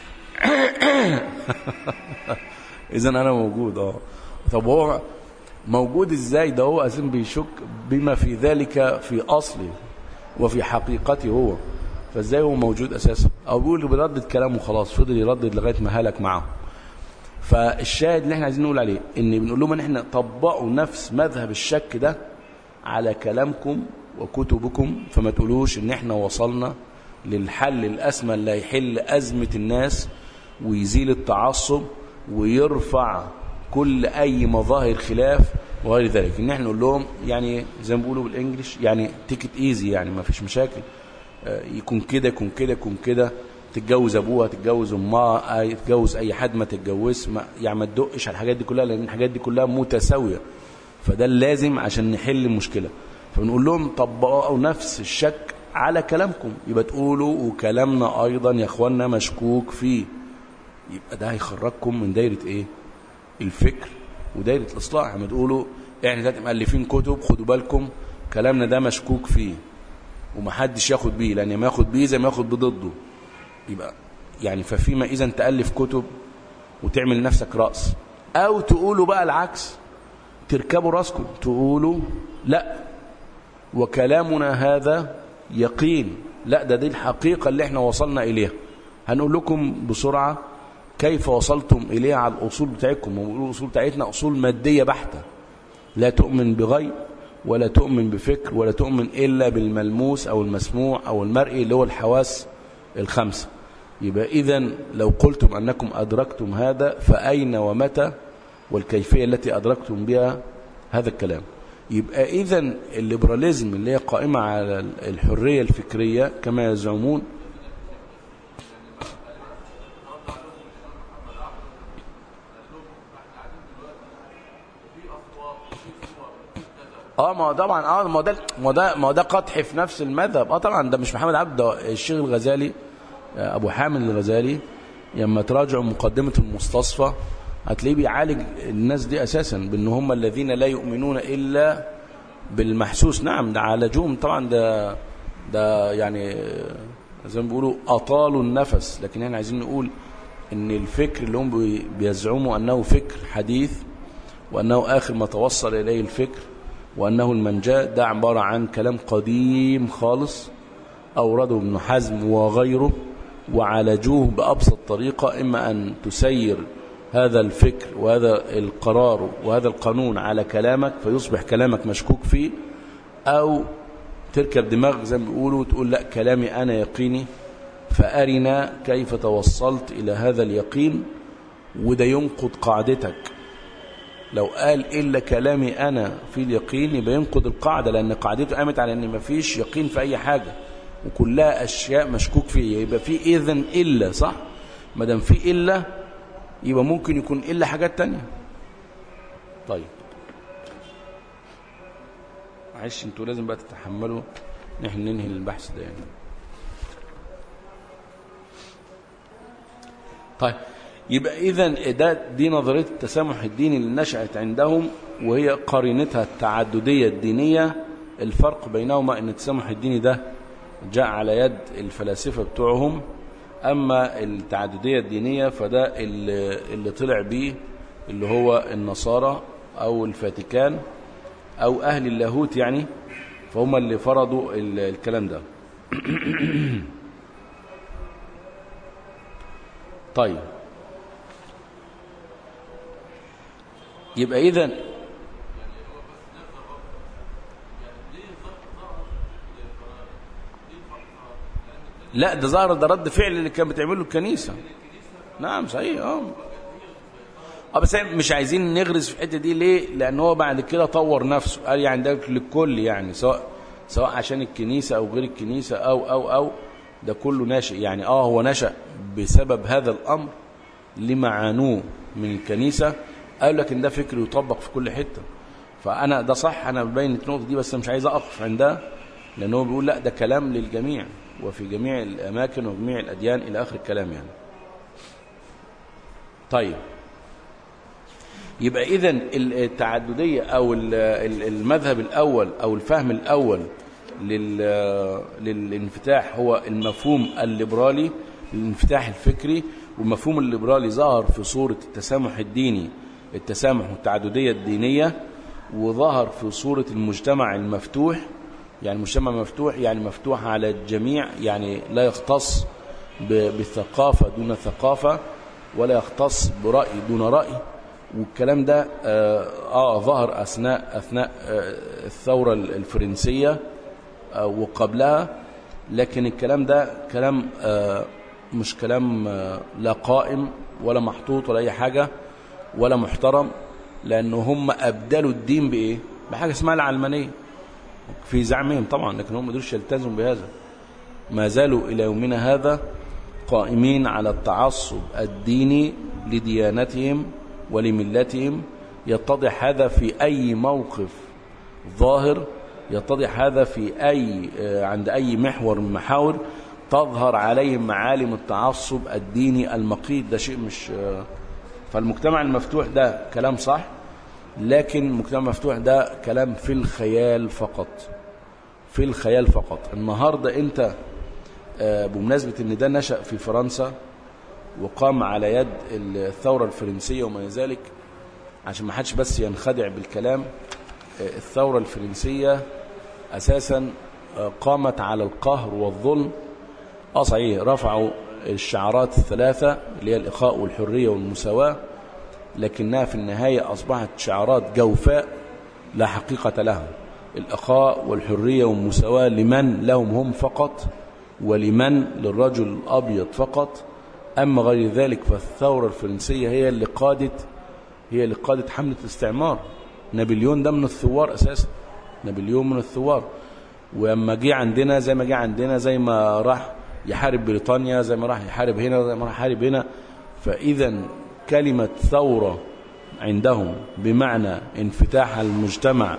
اذا انا موجود اه طب هو موجود ازاي ده هو اساسا بيشك بما في ذلك في اصله وفي حقيقته هو فازاي هو موجود اساسا او بيقول بيردد كلامه خلاص فضل يردد لغايه ما هلك معه فالشاهد اللي احنا عايزين نقول عليه ان بنقول لهم ان احنا طبقوا نفس مذهب الشك ده على كلامكم وكتبكم فما تقولوش ان احنا وصلنا للحل الاسمى اللي هيحل ازمه الناس ويزيل التعصب ويرفع كل اي مظاهر خلاف وغير ذلك ان احنا نقول لهم يعني زي ما بيقولوا بالانجلش يعني تيكت ايزي يعني ما فيش مشاكل يكون كده يكون كده يكون كده تتجوز ابوها تتجوز امها تتجوز اي حد ما تتجوز ما يعني ما تدقش على الحاجات دي كلها لان الحاجات دي كلها متساويه فده اللازم عشان نحل المشكله فبنقول لهم طبقوا نفس الشك على كلامكم يبقى تقولوا وكلامنا ايضا يا اخوانا مشكوك فيه يبقى ده هيخرجكم من دايره ايه الفكر ودايره الاصلاح لما تقولوا احنا دلوقتي مؤلفين كتب خدوا بالكم كلامنا ده مشكوك فيه ومحدش ياخد بيه لان ما ياخد بيه زي ما ياخد بضده يبقى يعني ففيما اذا تالف كتب وتعمل لنفسك راس او تقولوا بقى العكس تركبوا راسكم تقولوا لا وكلامنا هذا يقين لا ده دي الحقيقه اللي احنا وصلنا اليها هنقول لكم بسرعه كيف وصلتم إليها على الأصول بتاعتكم وبيقولوا الأصول بتاعتنا أصول مادية بحتة لا تؤمن بغيب ولا تؤمن بفكر ولا تؤمن إلا بالملموس أو المسموع أو المرئي اللي هو الحواس الخمسة يبقى إذا لو قلتم أنكم أدركتم هذا فأين ومتى والكيفية التي أدركتم بها هذا الكلام يبقى إذا الليبراليزم اللي هي قائمة على الحرية الفكرية كما يزعمون اه ما هو طبعا اه ما هو ده ما هو ده ما هو ده قدح في نفس المذهب اه طبعا ده مش محمد عبد ده الشيخ الغزالي آه، ابو حامد الغزالي لما تراجعوا مقدمه المستصفى هتلاقيه بيعالج الناس دي اساسا بان هم الذين لا يؤمنون الا بالمحسوس نعم ده عالجوهم طبعا ده ده يعني آه، زي ما بيقولوا اطالوا النفس لكن احنا عايزين نقول ان الفكر اللي هم بي- بيزعموا انه فكر حديث وانه اخر ما توصل اليه الفكر وانه المنجاة ده عباره عن كلام قديم خالص اورده ابن حزم وغيره وعالجوه بابسط طريقه اما ان تسير هذا الفكر وهذا القرار وهذا القانون على كلامك فيصبح كلامك مشكوك فيه او تركب دماغك زي ما بيقولوا وتقول لا كلامي انا يقيني فارنا كيف توصلت الى هذا اليقين وده ينقض قاعدتك لو قال إلا كلامي أنا في اليقين يبقى ينقض القاعدة لأن قاعدته قامت على أن مفيش يقين في أي حاجة وكلها أشياء مشكوك فيها يبقى في إذن إلا صح ما دام في إلا يبقى ممكن يكون إلا حاجات تانية طيب معلش انتوا لازم بقى تتحملوا ان احنا ننهي البحث ده يعني طيب يبقى اذا ده دي نظريه التسامح الديني اللي نشات عندهم وهي قرينتها التعدديه الدينيه الفرق بينهما ان التسامح الديني ده جاء على يد الفلاسفه بتوعهم اما التعدديه الدينيه فده اللي, اللي طلع بيه اللي هو النصارى او الفاتيكان او اهل اللاهوت يعني فهم اللي فرضوا ال- الكلام ده طيب يبقى اذا لا ده ظهر ده رد فعل اللي كان بتعمله الكنيسه نعم صحيح اه اه بس إحنا مش عايزين نغرز في الحته دي ليه لان هو بعد كده طور نفسه قال يعني ده للكل يعني سواء سواء عشان الكنيسه او غير الكنيسه او او او ده كله ناشئ يعني اه هو نشأ بسبب هذا الامر لما عانوه من الكنيسه قال لك ان ده فكر يطبق في كل حته فانا ده صح انا ببين النقطه دي بس مش عايز اقف عندها لان هو بيقول لا ده كلام للجميع وفي جميع الاماكن وجميع الاديان الى اخر الكلام يعني طيب يبقى اذا التعدديه او ال- ال- المذهب الاول او الفهم الاول لل- للانفتاح هو المفهوم الليبرالي الانفتاح الفكري والمفهوم الليبرالي ظهر في صوره التسامح الديني التسامح والتعدديه الدينيه وظهر في صوره المجتمع المفتوح يعني مجتمع مفتوح يعني مفتوح على الجميع يعني لا يختص ب- بالثقافه دون ثقافه ولا يختص برأي دون رأي والكلام ده آه, آه ظهر أثناء أثناء آه الثورة الفرنسية آه وقبلها لكن الكلام ده كلام آه مش كلام آه لا قائم ولا محطوط ولا أي حاجة ولا محترم لأن هم أبدلوا الدين بإيه؟ بحاجة اسمها العلمانية في زعمهم طبعا لكن هم ما قدروش يلتزموا بهذا ما زالوا إلى يومنا هذا قائمين على التعصب الديني لديانتهم ولملتهم يتضح هذا في أي موقف ظاهر يتضح هذا في أي آه، عند أي محور من محاور تظهر عليهم معالم التعصب الديني المقيت ده شيء مش آه، فالمجتمع المفتوح ده كلام صح لكن المجتمع المفتوح ده كلام في الخيال فقط في الخيال فقط النهاردة انت آه، بمناسبة ان ده نشأ في فرنسا وقام على يد الثورة الفرنسية وما ذلك عشان ما حدش بس ينخدع بالكلام آه، الثورة الفرنسية أساسا آه، قامت على القهر والظلم اه صحيح رفعوا الشعارات الثلاثة اللي هي الإخاء والحرية والمساواة لكنها في النهاية أصبحت شعارات جوفاء لا حقيقة لها الإخاء والحرية والمساواة لمن لهم هم فقط ولمن للرجل الأبيض فقط أما غير ذلك فالثورة الفرنسية هي اللي قادت هي اللي قادت حملة الاستعمار نابليون ده من الثوار أساسا نابليون من الثوار ولما جه عندنا زي ما جه عندنا زي ما راح يحارب بريطانيا زي ما راح يحارب هنا زي ما راح يحارب هنا فإذا كلمة ثورة عندهم بمعنى انفتاح المجتمع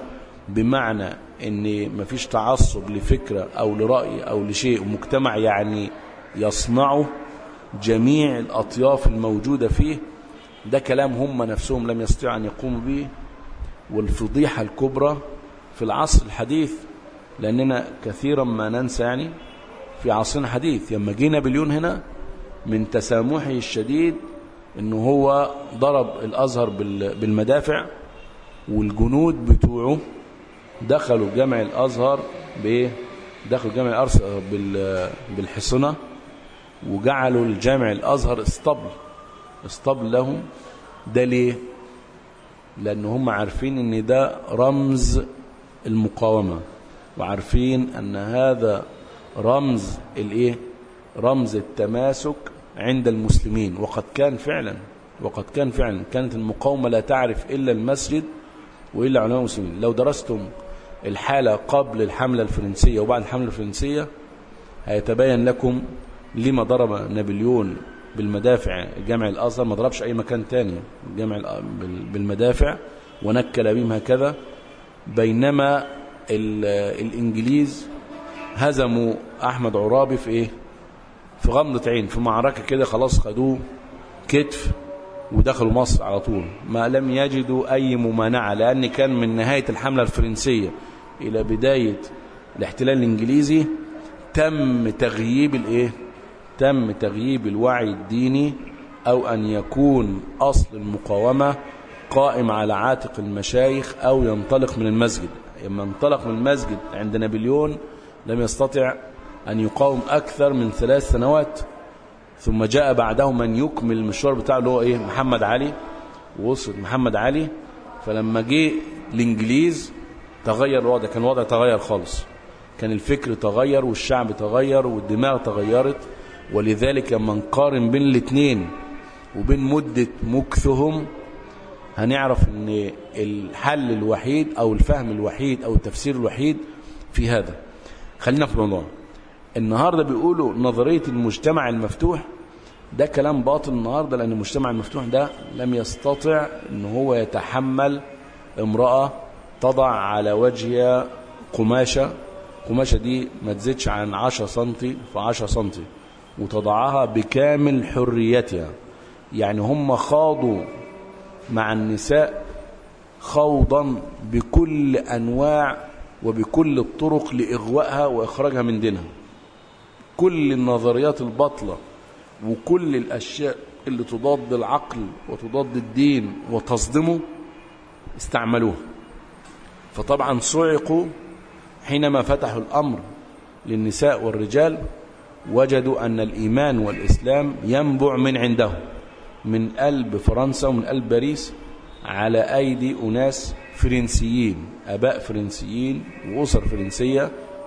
بمعنى ان مفيش تعصب لفكرة او لرأي او لشيء ومجتمع يعني يصنعه جميع الأطياف الموجودة فيه ده كلام هم نفسهم لم يستطيعوا أن يقوموا به والفضيحة الكبرى في العصر الحديث لأننا كثيرا ما ننسى يعني في عصرنا الحديث لما جه نابليون هنا من تسامحه الشديد انه هو ضرب الازهر بالمدافع والجنود بتوعه دخلوا جامع الازهر بايه دخلوا جامع الازهر بالحصنه وجعلوا الجامع الازهر اسطبل اسطبل لهم ده ليه لان هم عارفين ان ده رمز المقاومه وعارفين ان هذا رمز الايه رمز التماسك عند المسلمين وقد كان فعلا وقد كان فعلا كانت المقاومة لا تعرف إلا المسجد وإلا علماء المسلمين لو درستم الحالة قبل الحملة الفرنسية وبعد الحملة الفرنسية هيتبين لكم لما ضرب نابليون بالمدافع جامع الأزهر ما ضربش أي مكان تاني جامع بالمدافع ونكل بهم هكذا بينما الإنجليز هزموا أحمد عرابي في إيه في غمضة عين في معركة كده خلاص خدوه كتف ودخلوا مصر على طول ما لم يجدوا أي ممانعة لأن كان من نهاية الحملة الفرنسية إلى بداية الاحتلال الإنجليزي تم تغييب الإيه؟ تم تغييب الوعي الديني أو أن يكون أصل المقاومة قائم على عاتق المشايخ أو ينطلق من المسجد لما انطلق من المسجد عند نابليون لم يستطع أن يقاوم أكثر من ثلاث سنوات ثم جاء بعده من يكمل المشوار بتاعه اللي هو إيه محمد علي ووصل محمد علي فلما جه الإنجليز تغير الوضع كان الوضع تغير خالص كان الفكر تغير والشعب تغير والدماغ تغيرت ولذلك لما نقارن بين الاثنين وبين مدة مكثهم هنعرف ان الحل الوحيد او الفهم الوحيد او التفسير الوحيد في هذا خلينا في الموضوع النهاردة بيقولوا نظرية المجتمع المفتوح ده كلام باطل النهاردة لأن المجتمع المفتوح ده لم يستطع ان هو يتحمل امرأة تضع على وجهها قماشة قماشة دي ما تزيدش عن 10 سنتي في 10 سنتي وتضعها بكامل حريتها يعني هم خاضوا مع النساء خوضا بكل أنواع وبكل الطرق لإغوائها وإخراجها من دينها كل النظريات الباطلة وكل الأشياء اللي تضاد العقل وتضاد الدين وتصدمه استعملوها فطبعا صعقوا حينما فتحوا الأمر للنساء والرجال وجدوا أن الإيمان والإسلام ينبع من عندهم من قلب فرنسا ومن قلب باريس على أيدي أناس فرنسيين أباء فرنسيين وأسر فرنسية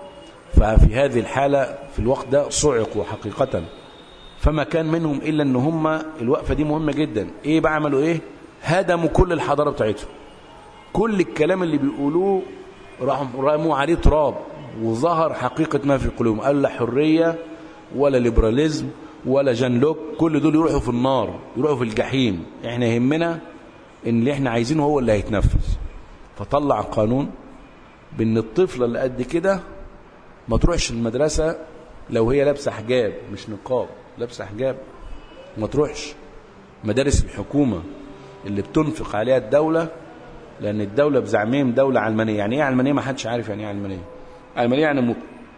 ففي هذه الحالة في الوقت ده صعقوا حقيقة فما كان منهم إلا أن هم الوقفة دي مهمة جدا إيه بقى عملوا إيه هدموا كل الحضارة بتاعتهم كل الكلام اللي بيقولوه راحوا رموا عليه تراب وظهر حقيقة ما في قلوبهم قال لا حرية ولا ليبراليزم ولا جان لوك كل دول يروحوا في النار يروحوا في الجحيم احنا يهمنا ان اللي احنا عايزينه هو اللي هيتنفذ فطلع قانون بان الطفلة اللي قد كده ما تروحش المدرسة لو هي لابسة حجاب مش نقاب لابسة حجاب ما تروحش مدارس الحكومة اللي بتنفق عليها الدولة لأن الدولة بزعمهم دولة علمانية يعني إيه علمانية ما حدش عارف يعني إيه علمانية علمانية يعني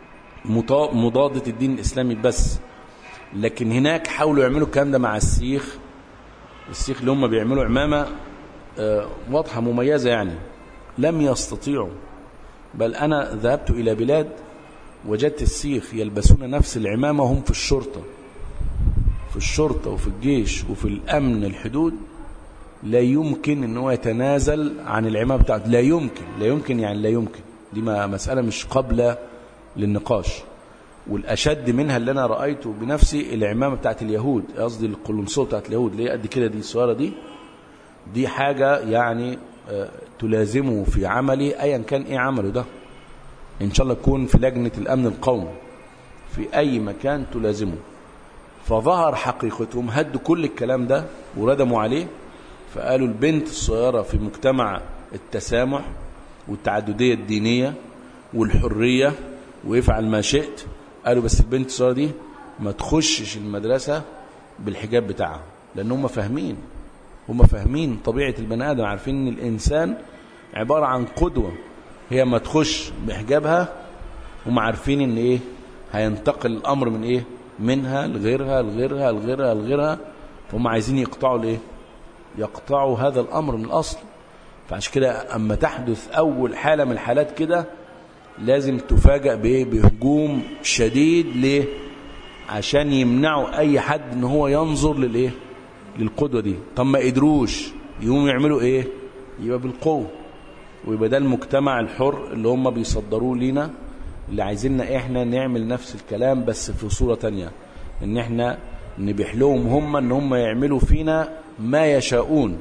مضادة الدين الإسلامي بس لكن هناك حاولوا يعملوا الكلام ده مع السيخ السيخ اللي هم بيعملوا عمامة واضحة مميزة يعني لم يستطيعوا بل أنا ذهبت إلى بلاد وجدت السيخ يلبسون نفس العمامة هم في الشرطة في الشرطة وفي الجيش وفي الأمن الحدود لا يمكن ان هو يتنازل عن العمامة بتاعته لا يمكن لا يمكن يعني لا يمكن دي مسألة مش قابلة للنقاش والأشد منها اللي أنا رأيته بنفسي العمامة بتاعت اليهود قصدي القلنصوة بتاعت اليهود اللي هي قد كده دي الصورة دي دي حاجة يعني تلازمه في عملي أيا كان إيه عمله ده إن شاء الله يكون في لجنة الأمن القومي في أي مكان تلازمه فظهر حقيقتهم هدوا كل الكلام ده وردموا عليه فقالوا البنت الصغيرة في مجتمع التسامح والتعددية الدينية والحرية ويفعل ما شئت قالوا بس البنت الصغيرة دي ما تخشش المدرسة بالحجاب بتاعها لأن هم فاهمين هم فاهمين طبيعة البني آدم عارفين ان الإنسان عبارة عن قدوة هي ما تخش بحجابها هم عارفين ان ايه هينتقل الأمر من ايه منها لغيرها لغيرها لغيرها لغيرها فهم عايزين يقطعوا الايه يقطعوا هذا الأمر من الأصل فعشان كده أما تحدث أول حالة من الحالات كده لازم تفاجأ بإيه بهجوم شديد ليه عشان يمنعوا أي حد إن هو ينظر للإيه للقدوة دي طب ما قدروش يقوموا يعملوا إيه يبقى بالقوة ويبقى ده المجتمع الحر اللي هم بيصدروه لينا اللي عايزيننا إحنا نعمل نفس الكلام بس في صورة تانية إن إحنا نبيح لهم هم إن هم يعملوا فينا ما يشاءون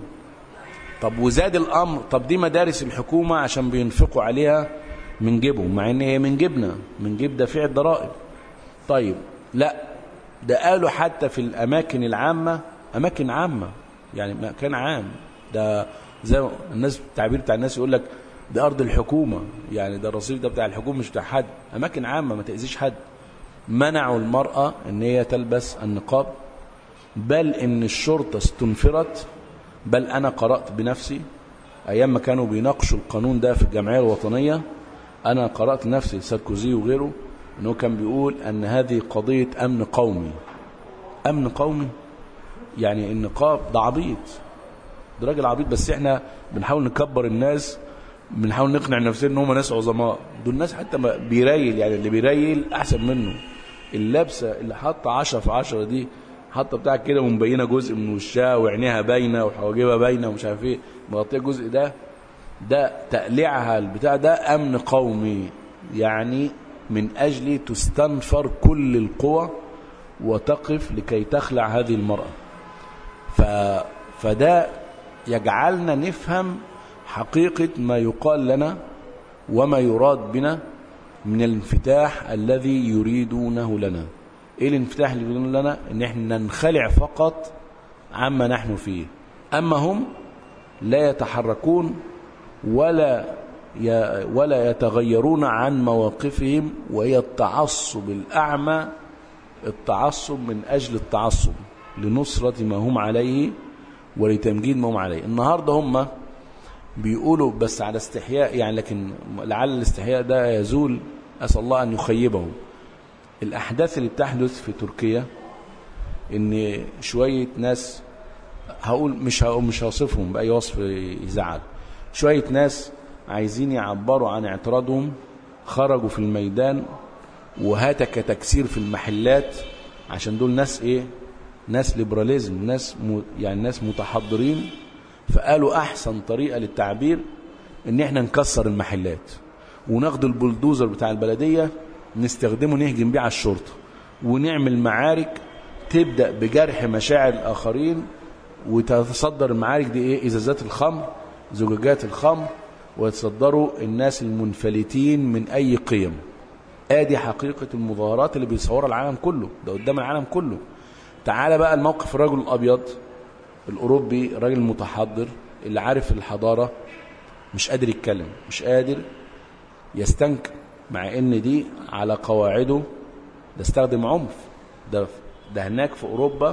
طب وزاد الأمر طب دي مدارس الحكومة عشان بينفقوا عليها من جيبهم مع ان هي من جيبنا من جيب دافع الضرائب طيب لا ده قالوا حتى في الأماكن العامة أماكن عامة يعني مكان عام ده زي الناس التعبير بتاع الناس يقول لك ده أرض الحكومة يعني ده الرصيف ده بتاع الحكومة مش بتاع حد أماكن عامة ما تأذيش حد منعوا المرأة ان هي تلبس النقاب بل ان الشرطة استنفرت بل أنا قرأت بنفسي أيام ما كانوا بيناقشوا القانون ده في الجمعية الوطنية أنا قرأت نفسي ساركوزي وغيره أنه كان بيقول أن هذه قضية أمن قومي أمن قومي يعني النقاب ده عبيط ده راجل عبيط بس احنا بنحاول نكبر الناس بنحاول نقنع نفسنا ان هم ناس عظماء دول الناس حتى ما بيريل يعني اللي بيريل احسن منه اللبسه اللي حاطه 10 في 10 دي حاطه بتاع كده ومبينه جزء من وشها وعينيها باينه وحواجبها باينه ومش عارف ايه مغطيه الجزء ده ده تقليعها البتاع ده امن قومي يعني من اجل تستنفر كل القوى وتقف لكي تخلع هذه المراه ف فده يجعلنا نفهم حقيقه ما يقال لنا وما يراد بنا من الانفتاح الذي يريدونه لنا ايه الانفتاح اللي يريدونه لنا ان احنا ننخلع فقط عما نحن فيه اما هم لا يتحركون ولا ولا يتغيرون عن مواقفهم وهي التعصب الأعمى التعصب من أجل التعصب لنصرة ما هم عليه ولتمجيد ما هم عليه النهاردة هم بيقولوا بس على استحياء يعني لكن لعل الاستحياء ده يزول أسأل الله أن يخيبهم الأحداث اللي بتحدث في تركيا إن شوية ناس هقول مش هقول مش هوصفهم بأي وصف يزعل شوية ناس عايزين يعبروا عن اعتراضهم خرجوا في الميدان وهاتك تكسير في المحلات عشان دول ناس ايه ناس ليبراليزم ناس م... يعني ناس متحضرين فقالوا احسن طريقة للتعبير ان احنا نكسر المحلات وناخد البلدوزر بتاع البلدية نستخدمه نهجم بيه على الشرطة ونعمل معارك تبدأ بجرح مشاعر الآخرين وتتصدر المعارك دي ايه ازازات الخمر زجاجات الخمر ويتصدروا الناس المنفلتين من أي قيم ادي حقيقة المظاهرات اللي بيصورها العالم كله ده قدام العالم كله تعال بقى الموقف الرجل الأبيض الأوروبي الراجل المتحضر اللي عارف الحضارة مش قادر يتكلم مش قادر يستنكر مع ان دي على قواعده ده استخدم عنف ده ده هناك في أوروبا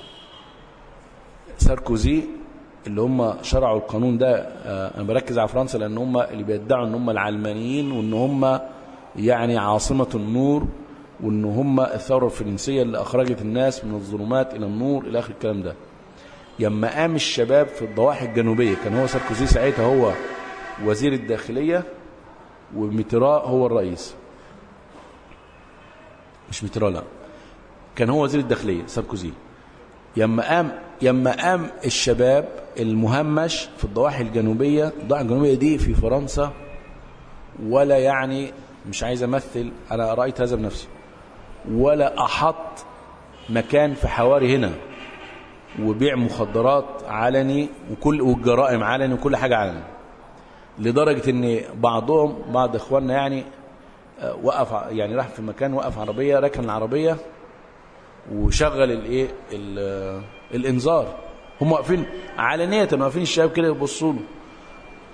ساركوزي اللي هم شرعوا القانون ده انا بركز على فرنسا لان هم اللي بيدعوا ان هم العلمانيين وان هم يعني عاصمة النور وان هم الثورة الفرنسية اللي اخرجت الناس من الظلمات الى النور الى اخر الكلام ده يما قام الشباب في الضواحي الجنوبية كان هو ساركوزي ساعتها هو وزير الداخلية وميترا هو الرئيس مش ميترا لا كان هو وزير الداخلية ساركوزي يما قام يما قام الشباب المهمش في الضواحي الجنوبية الضواحي الجنوبية دي في فرنسا ولا يعني مش عايز أمثل أنا رأيت هذا بنفسي ولا أحط مكان في حواري هنا وبيع مخدرات علني وكل والجرائم علني وكل حاجة علني لدرجة ان بعضهم بعض اخواننا يعني وقف يعني راح في مكان وقف عربية ركن العربية وشغل الايه الانذار هم واقفين علانية واقفين الشباب كده يبصوا له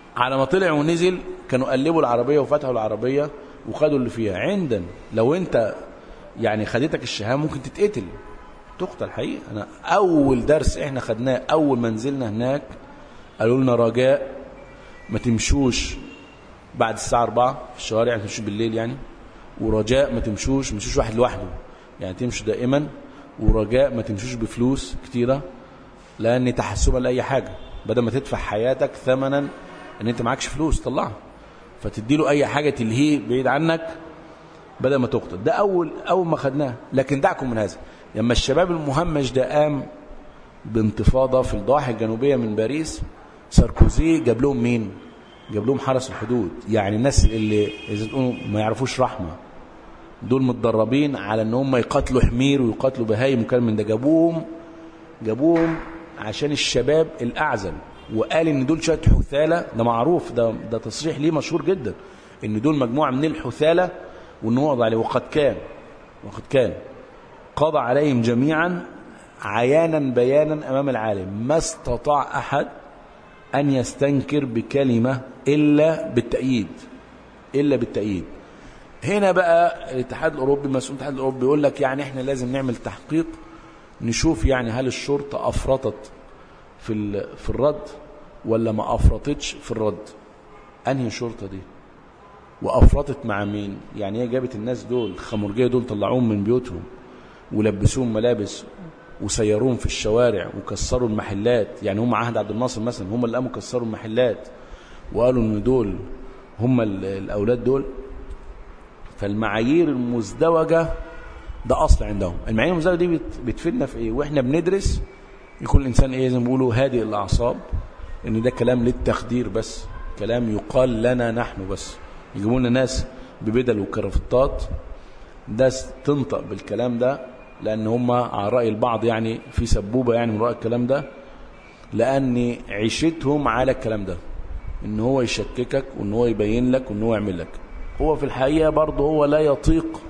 على ما طلع ونزل كانوا قلبوا العربية وفتحوا العربية وخدوا اللي فيها عندنا لو انت يعني خدتك الشهامة ممكن تتقتل تقتل حقيقة أنا أول درس إحنا خدناه أول ما نزلنا هناك قالوا لنا رجاء ما تمشوش بعد الساعة 4 في الشوارع ما تمشوش بالليل يعني ورجاء ما تمشوش ما تمشوش واحد لوحده يعني تمشوا دائما ورجاء ما تمشوش بفلوس كتيرة لأن تحسبا لأي حاجة بدل ما تدفع حياتك ثمنا ان انت معكش فلوس طلعها فتدي له اي حاجة تلهيه بعيد عنك بدل ما تقتل ده اول اول ما خدناه لكن دعكم من هذا لما الشباب المهمش ده قام بانتفاضة في الضواحي الجنوبية من باريس ساركوزي جاب لهم مين جاب لهم حرس الحدود يعني الناس اللي اذا تقولوا ما يعرفوش رحمة دول متدربين على ان هم يقاتلوا حمير ويقاتلوا بهايم وكلام من ده جابوهم جابوهم عشان الشباب الاعزل وقال ان دول شويه حثاله ده معروف ده ده تصريح ليه مشهور جدا ان دول مجموعه من الحثاله وان هو وضع عليه وقد كان وقد كان قضى عليهم جميعا عيانا بيانا امام العالم ما استطاع احد ان يستنكر بكلمه الا بالتأييد الا بالتأييد هنا بقى الاتحاد الاوروبي مسؤول الاتحاد الاوروبي يقول لك يعني احنا لازم نعمل تحقيق نشوف يعني هل الشرطه افرطت في في الرد ولا ما افرطتش في الرد انهي شرطه دي وافرطت مع مين يعني هي جابت الناس دول الخمرجيه دول طلعوهم من بيوتهم ولبسوهم ملابس وسيروهم في الشوارع وكسروا المحلات يعني هم عهد عبد الناصر مثلا هم اللي قاموا كسروا المحلات وقالوا ان دول هم الاولاد دول فالمعايير المزدوجه ده اصل عندهم المعايير المزدوجه دي بتفيدنا في ايه واحنا بندرس يكون الانسان ايه زي ما بيقولوا هادئ الاعصاب ان ده كلام للتخدير بس كلام يقال لنا نحن بس يجيبوا لنا ناس ببدل وكرافتات ده تنطق بالكلام ده لان هم على راي البعض يعني في سبوبه يعني من راي الكلام ده لان عيشتهم على الكلام ده ان هو يشككك وان هو يبين لك وان هو يعمل لك هو في الحقيقه برضه هو لا يطيق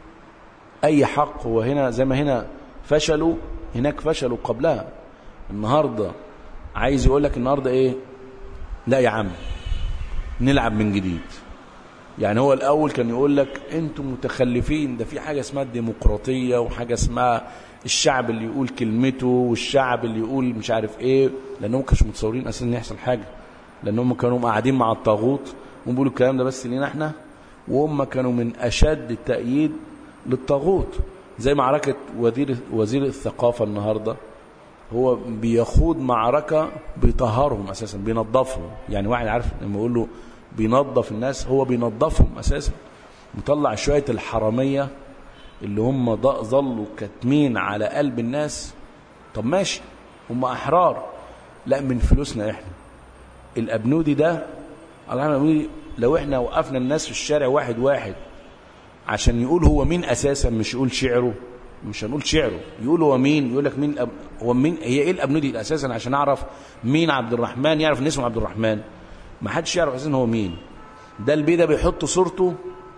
اي حق هو هنا زي ما هنا فشلوا هناك فشلوا قبلها النهارده عايز يقول لك النهارده ايه لا يا عم نلعب من جديد يعني هو الاول كان يقول لك انتم متخلفين ده في حاجه اسمها الديمقراطيه وحاجه اسمها الشعب اللي يقول كلمته والشعب اللي يقول مش عارف ايه لانهم كانوا متصورين اساسا ان يحصل حاجه لانهم كانوا قاعدين مع الطاغوت وبيقولوا الكلام ده بس لينا احنا وهم كانوا من اشد التأييد للطاغوت زي معركه وزير وزير الثقافه النهارده هو بيخوض معركة بيطهرهم أساسا بينظفهم يعني واحد عارف لما يقول له بينظف الناس هو بينظفهم أساسا مطلع شوية الحرامية اللي هم ظلوا كاتمين على قلب الناس طب ماشي هم أحرار لا من فلوسنا إحنا الأبنودي ده الله لو إحنا وقفنا الناس في الشارع واحد واحد عشان يقول هو مين أساسا مش يقول شعره مش هنقول شعره يقول هو مين يقول لك مين الأب... هو مين هي ايه الابنودي اساسا عشان اعرف مين عبد الرحمن يعرف ان اسمه عبد الرحمن ما حدش يعرف اساسا هو مين ده البيه ده بيحط صورته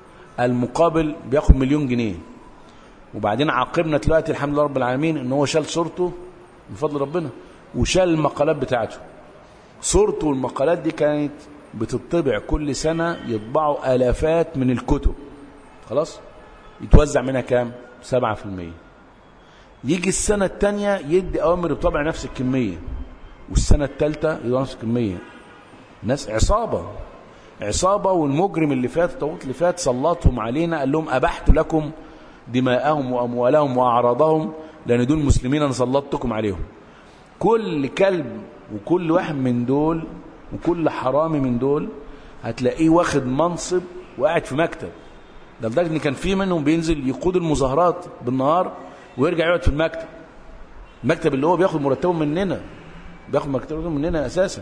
المقابل بياخد مليون جنيه وبعدين عاقبنا دلوقتي الحمد لله رب العالمين ان هو شال صورته من فضل ربنا وشال المقالات بتاعته صورته والمقالات دي كانت بتطبع كل سنة يطبعوا آلافات من الكتب خلاص يتوزع منها كام سبعة في المية يجي السنة التانية يدي أوامر بطبع نفس الكمية والسنة التالتة يدي نفس الكمية ناس عصابة عصابة والمجرم اللي فات الطاغوت اللي فات سلطهم علينا قال لهم أبحت لكم دماءهم وأموالهم وأعراضهم لأن دول مسلمين أنا سلطتكم عليهم كل كلب وكل واحد من دول وكل حرامي من دول هتلاقيه واخد منصب وقاعد في مكتب ده لدرجه ان كان في منهم بينزل يقود المظاهرات بالنهار ويرجع يقعد في المكتب المكتب اللي هو بياخد مرتبه مننا بياخد مرتبه مننا اساسا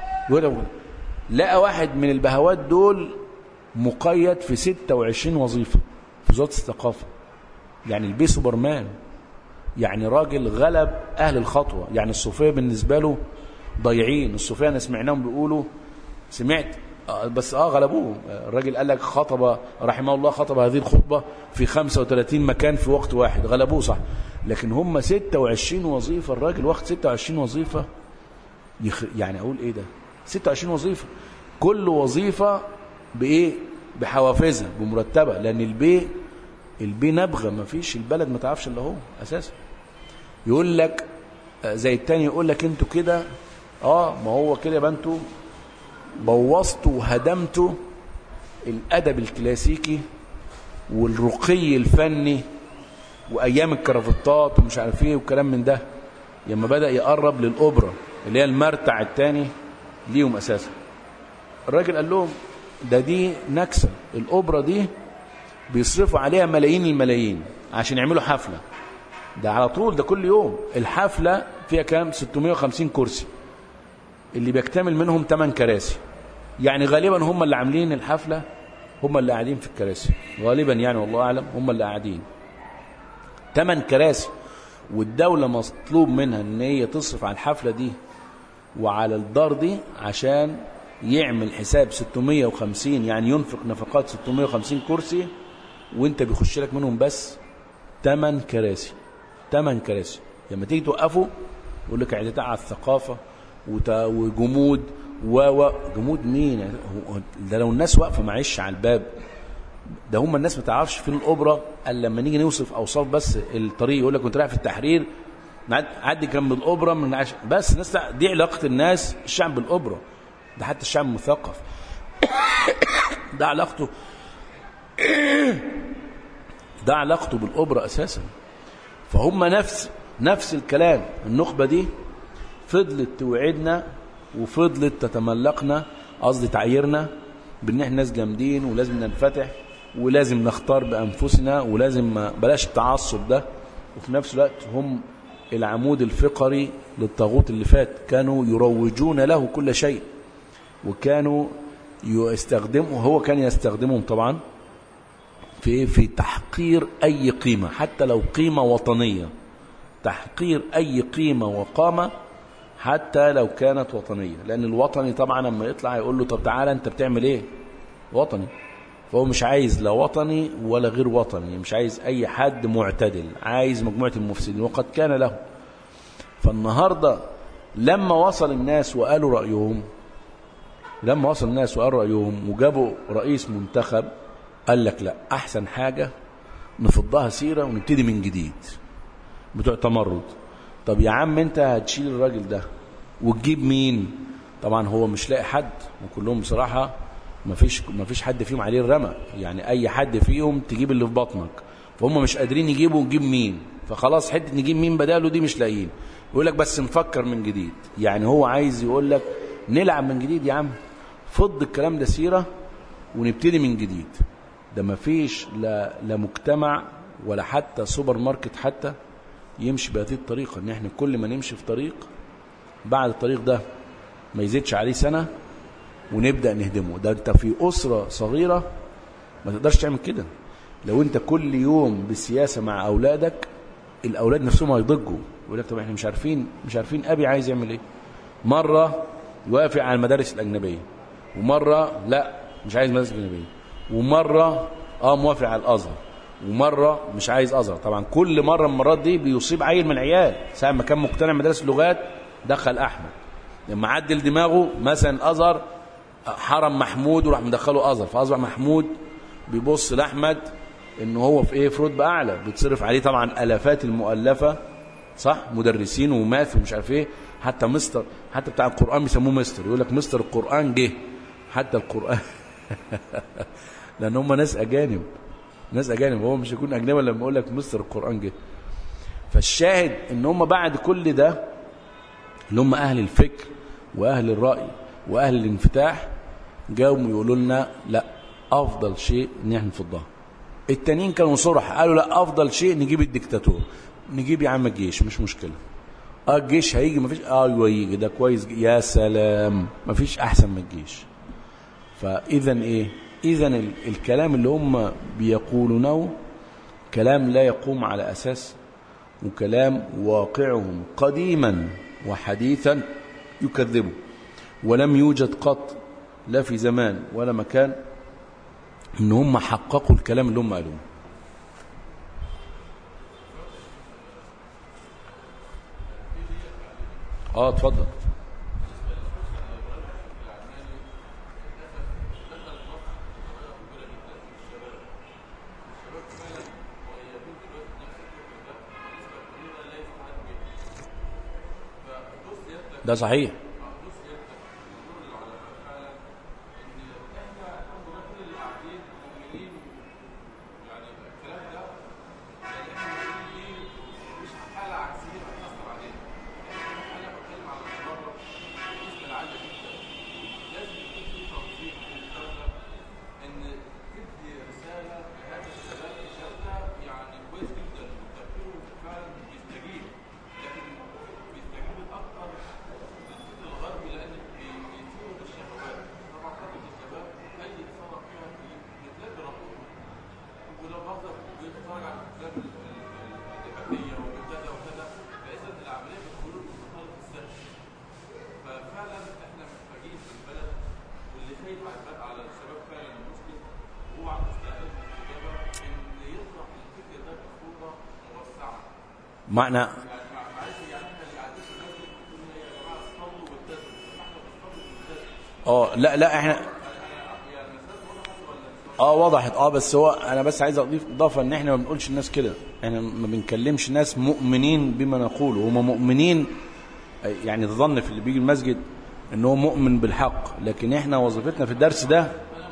لقى واحد من البهوات دول مقيد في 26 وظيفه في وزاره الثقافه يعني البي سوبرمان يعني راجل غلب اهل الخطوه يعني الصوفيه بالنسبه له ضايعين الصوفيه انا سمعناهم بيقولوا سمعت بس اه غلبوه الراجل قال لك خطب رحمه الله خطب هذه الخطبة في 35 مكان في وقت واحد غلبوه صح لكن هم 26 وظيفة الراجل واخد 26 وظيفة يخ... يعني اقول ايه ده 26 وظيفة كل وظيفة بإيه بحوافزها بمرتبة لأن البي البي نبغى ما فيش البلد ما تعرفش إلا هو أساسا يقول لك آه، زي التاني يقول لك انتوا كده اه ما هو كده يبقى انتوا بوظتوا وهدمتوا الادب الكلاسيكي والرقي الفني وايام الكرافتات ومش عارف ايه والكلام من ده لما بدا يقرب للاوبرا اللي هي المرتع الثاني ليهم اساسا الراجل قال لهم ده دي نكسه الاوبرا دي بيصرفوا عليها ملايين الملايين عشان يعملوا حفله ده على طول ده كل يوم الحفله فيها كام 650 كرسي اللي بيكتمل منهم 8 كراسي يعني غالبا هم اللي عاملين الحفله هم اللي قاعدين في الكراسي غالبا يعني والله اعلم هم اللي قاعدين 8 كراسي والدوله مطلوب منها ان هي تصرف على الحفله دي وعلى الدار دي عشان يعمل حساب 650 يعني ينفق نفقات 650 كرسي وانت بيخش لك منهم بس 8 كراسي 8 كراسي لما تيجي توقفه يقول لك اعتداء على الثقافه وت- وجمود و و جمود مين يعني هو- ده لو الناس واقفه معلش على الباب ده هم الناس ما تعرفش فين الاوبرا الا لما نيجي نوصف اوصاف بس الطريق يقول لك كنت رايح في التحرير نعد- عدي كان بالاوبرا من عش... بس الناس تع- دي علاقه الناس الشعب بالاوبرا ده حتى الشعب المثقف ده علاقته ده علاقته بالاوبرا اساسا فهم نفس نفس الكلام النخبه دي فضلت توعدنا وفضلت تتملقنا قصدي تعييرنا بان احنا ناس جامدين ولازم ننفتح ولازم نختار بانفسنا ولازم ما بلاش التعصب ده وفي نفس الوقت هم العمود الفقري للطاغوت اللي فات كانوا يروجون له كل شيء وكانوا يستخدموا هو كان يستخدمهم طبعا في في تحقير اي قيمه حتى لو قيمه وطنيه تحقير اي قيمه وقامه حتى لو كانت وطنيه لان الوطني طبعا لما يطلع يقول له طب تعالى انت بتعمل ايه وطني فهو مش عايز لا وطني ولا غير وطني مش عايز اي حد معتدل عايز مجموعه المفسدين وقد كان له فالنهارده لما وصل الناس وقالوا رايهم لما وصل الناس وقالوا رايهم وجابوا رئيس منتخب قال لك لا احسن حاجه نفضها سيره ونبتدي من جديد بتوع تمرد طب يا عم انت هتشيل الراجل ده وتجيب مين طبعا هو مش لاقي حد وكلهم بصراحه ما فيش ما فيش حد فيهم عليه الرمى يعني اي حد فيهم تجيب اللي في بطنك فهم مش قادرين يجيبوا ونجيب مين فخلاص حته نجيب مين بداله دي مش لاقيين يقول لك بس نفكر من جديد يعني هو عايز يقول لك نلعب من جديد يا عم فض الكلام ده سيره ونبتدي من جديد ده ما فيش لا لا مجتمع ولا حتى سوبر ماركت حتى يمشي بهذه الطريقه ان احنا كل ما نمشي في طريق بعد الطريق ده ما يزيدش عليه سنه ونبدا نهدمه ده انت في اسره صغيره ما تقدرش تعمل كده لو انت كل يوم بسياسه مع اولادك الاولاد نفسهم هيضجوا يقول لك طب احنا مش عارفين مش عارفين ابي عايز يعمل ايه مره يوافق على المدارس الاجنبيه ومره لا مش عايز مدارس اجنبيه ومره اه موافق على الازهر ومره مش عايز ازهر طبعا كل مره من المرات دي بيصيب عيل من العيال ساعه ما كان مقتنع مدارس اللغات دخل احمد لما عدل دماغه مثلا ازهر حرم محمود وراح مدخله ازهر فاصبح محمود بيبص لاحمد ان هو في ايه في رتبه اعلى بيتصرف عليه طبعا الافات المؤلفه صح مدرسين وماث ومش عارف ايه حتى مستر حتى بتاع القران بيسموه مستر يقول لك مستر القران جه حتى القران لان هم ناس اجانب ناس اجانب هو مش هيكون اجنبي لما يقول لك مستر القران جه فالشاهد ان هم بعد كل ده اللي هم اهل الفكر واهل الراي واهل الانفتاح جاوا يقولوا لنا لا افضل شيء ان احنا نفضها التانيين كانوا صرح قالوا لا افضل شيء نجيب الدكتاتور نجيب يا عم الجيش مش مشكله اه الجيش هيجي مفيش ايوه يجي ده كويس يا سلام مفيش احسن من الجيش فاذا ايه اذا ال- الكلام اللي هم بيقولونه كلام لا يقوم على اساس وكلام واقعهم قديما وحديثا يكذبه ولم يوجد قط لا في زمان ولا مكان ان هم حققوا الكلام اللي هم قالوه اه اتفضل ده صحيح معنى اه لا لا احنا اه وضحت اه بس هو انا بس عايز اضيف اضافه ان احنا ما بنقولش الناس كده احنا ما بنكلمش ناس مؤمنين بما نقول هم مؤمنين يعني تظن في اللي بيجي المسجد ان هو مؤمن بالحق لكن احنا وظيفتنا في الدرس ده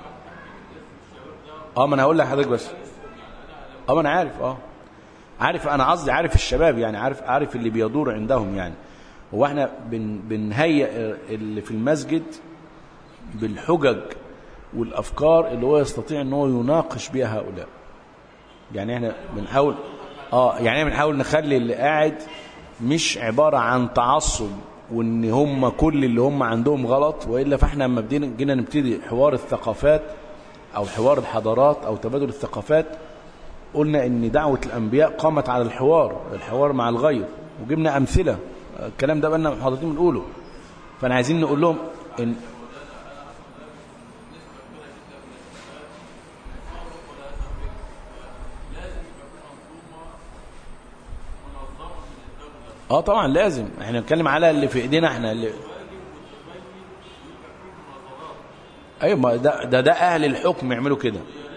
اه ما انا هقول لحضرتك بس اه ما انا عارف اه عارف انا قصدي عارف الشباب يعني عارف عارف اللي بيدور عندهم يعني هو احنا بن بنهيئ اللي في المسجد بالحجج والافكار اللي هو يستطيع ان هو يناقش بها هؤلاء يعني احنا بنحاول اه يعني احنا بنحاول نخلي اللي قاعد مش عباره عن تعصب وان هم كل اللي هم عندهم غلط والا فاحنا لما بدينا جينا نبتدي حوار الثقافات او حوار الحضارات او تبادل الثقافات قلنا ان دعوة الانبياء قامت على الحوار الحوار مع الغير وجبنا امثلة الكلام ده بقالنا محاضرتين بنقوله فانا عايزين نقول لهم ان اه طبعا لازم احنا بنتكلم على اللي في ايدينا احنا اللي ايوه ما ده ده, ده اهل الحكم يعملوا كده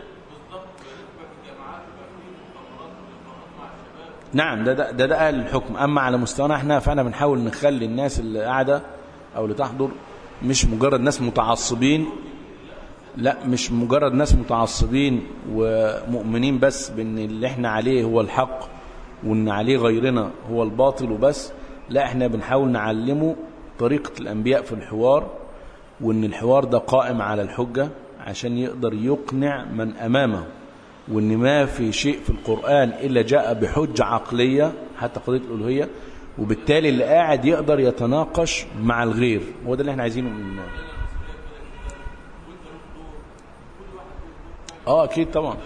نعم ده ده, ده ده اهل الحكم اما على مستوانا احنا فاحنا بنحاول نخلي الناس اللي قاعده او اللي تحضر مش مجرد ناس متعصبين لا مش مجرد ناس متعصبين ومؤمنين بس بان اللي احنا عليه هو الحق وان عليه غيرنا هو الباطل وبس لا احنا بنحاول نعلمه طريقة الانبياء في الحوار وان الحوار ده قائم على الحجة عشان يقدر يقنع من امامه وان ما في شيء في القرآن الا جاء بحجة عقلية حتى قضية الالوهية وبالتالي اللي قاعد يقدر يتناقش مع الغير هو ده اللي احنا عايزينه من اه اكيد طبعا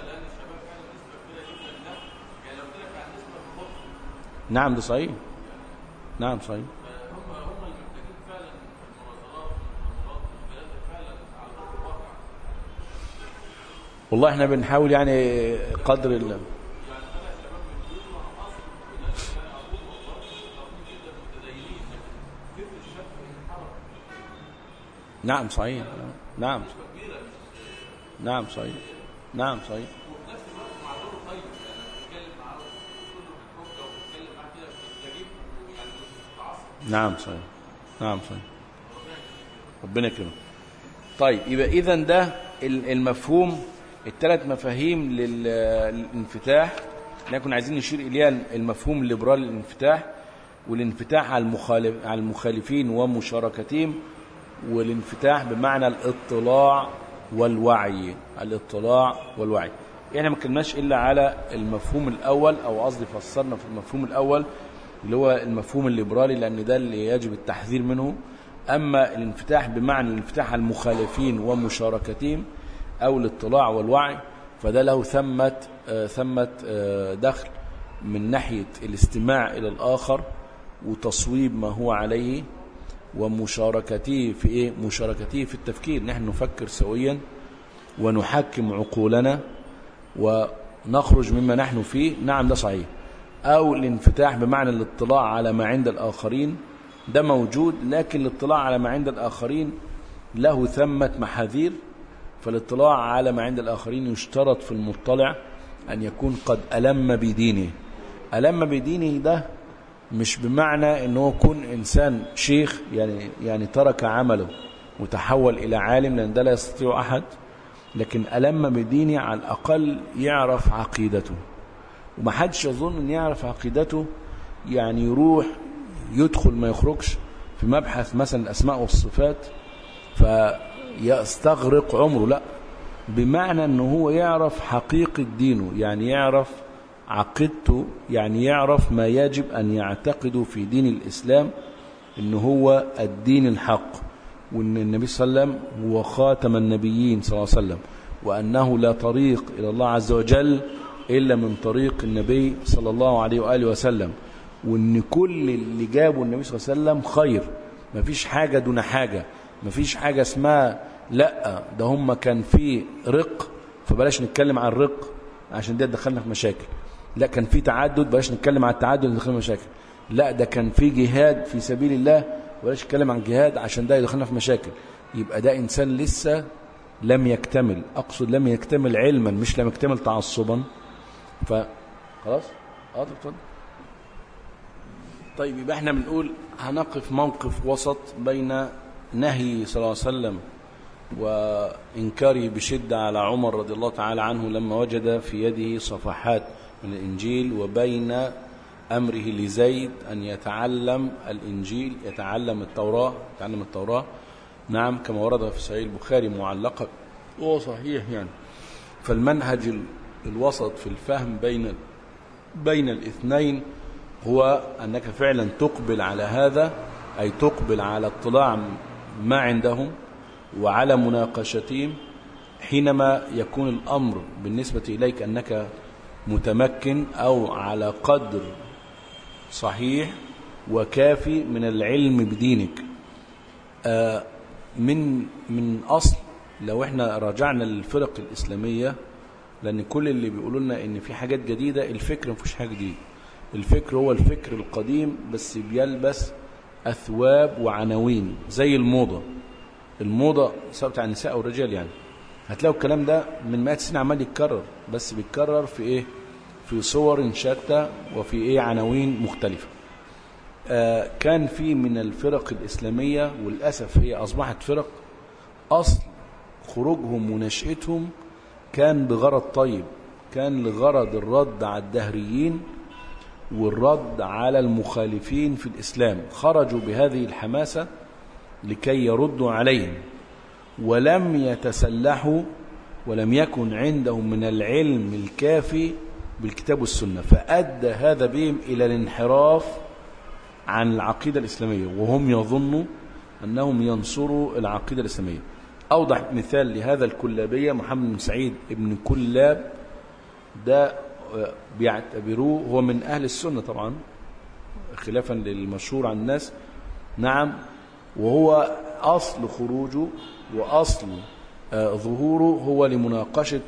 نعم ده صحيح نعم صحيح والله احنا بنحاول يعني قدر ال نعم صحيح نعم نعم صحيح نعم صحيح نعم صحيح نعم صحيح ربنا يكرمك طيب يبقى اذا ده المفهوم الثلاث مفاهيم للانفتاح اللي كنا عايزين نشير اليها المفهوم الليبرالي للانفتاح والانفتاح على المخالف على المخالفين ومشاركتهم والانفتاح بمعنى الاطلاع والوعي الاطلاع والوعي احنا ما كناش الا على المفهوم الاول او قصدي فسرنا في المفهوم الاول اللي هو المفهوم الليبرالي لان ده اللي يجب التحذير منه اما الانفتاح بمعنى الانفتاح على المخالفين ومشاركتهم او الاطلاع والوعي فده له ثمة آه ثمة آه دخل من ناحية الاستماع إلى الآخر وتصويب ما هو عليه ومشاركته في إيه؟ مشاركته في التفكير نحن نفكر سويا ونحكم عقولنا ونخرج مما نحن فيه نعم ده صحيح أو الانفتاح بمعنى الاطلاع على ما عند الآخرين ده موجود لكن الاطلاع على ما عند الآخرين له ثمة محاذير فالاطلاع على ما عند الآخرين يشترط في المطلع أن يكون قد ألم بدينه ألم بدينه ده مش بمعنى ان هو يكون انسان شيخ يعني يعني ترك عمله وتحول الى عالم لان ده لا يستطيع احد لكن الم بدينه على الاقل يعرف عقيدته ومحدش يظن ان يعرف عقيدته يعني يروح يدخل ما يخرجش في مبحث مثلا الاسماء والصفات فيستغرق عمره لا بمعنى انه هو يعرف حقيقة دينه يعني يعرف عقيدته يعني يعرف ما يجب ان يعتقده في دين الاسلام ان هو الدين الحق وان النبي صلى الله عليه وسلم هو خاتم النبيين صلى الله عليه وسلم وانه لا طريق الى الله عز وجل الا من طريق النبي صلى الله عليه واله وسلم وان كل اللي جابه النبي صلى الله عليه وسلم خير مفيش حاجه دون حاجه مفيش حاجه اسمها لا ده هم كان في رق فبلاش نتكلم عن الرق عشان ده دخلنا في مشاكل لا كان في تعدد بلاش نتكلم عن التعدد دخلنا في مشاكل لا ده كان في جهاد في سبيل الله بلاش نتكلم عن جهاد عشان ده يدخلنا في مشاكل يبقى ده انسان لسه لم يكتمل اقصد لم يكتمل علما مش لم يكتمل تعصبا ف خلاص اه اتفضل طيب يبقى احنا بنقول هنقف موقف وسط بين نهي صلى الله عليه وسلم وإنكاره بشدة على عمر رضي الله تعالى عنه لما وجد في يده صفحات من الإنجيل وبين أمره لزيد أن يتعلم الإنجيل يتعلم التوراة يتعلم التوراة نعم كما ورد في صحيح البخاري معلقة وهو صحيح يعني فالمنهج الوسط في الفهم بين بين الاثنين هو أنك فعلا تقبل على هذا أي تقبل على اطلاع ما عندهم وعلى مناقشتهم حينما يكون الأمر بالنسبة إليك أنك متمكن أو على قدر صحيح وكافي من العلم بدينك من من أصل لو احنا رجعنا للفرق الإسلامية لأن كل اللي بيقولوا لنا إن في حاجات جديدة الفكر مفيش حاجة جديدة الفكر هو الفكر القديم بس بيلبس أثواب وعناوين زي الموضة الموضة سواء بتاع النساء أو الرجال يعني هتلاقوا الكلام ده من مئة سنة عمال يتكرر بس بيتكرر في إيه في صور شتى وفي إيه عناوين مختلفة آه كان في من الفرق الإسلامية وللأسف هي أصبحت فرق أصل خروجهم ونشأتهم كان بغرض طيب كان لغرض الرد على الدهريين والرد على المخالفين في الإسلام خرجوا بهذه الحماسة لكي يردوا عليهم ولم يتسلحوا ولم يكن عندهم من العلم الكافي بالكتاب والسنة فأدى هذا بهم إلى الانحراف عن العقيدة الإسلامية وهم يظنوا أنهم ينصروا العقيدة الإسلامية أوضح مثال لهذا الكلابية محمد بن سعيد ابن كلاب ده بيعتبروه هو من أهل السنة طبعا خلافا للمشهور عن الناس نعم وهو أصل خروجه وأصل ظهوره هو لمناقشة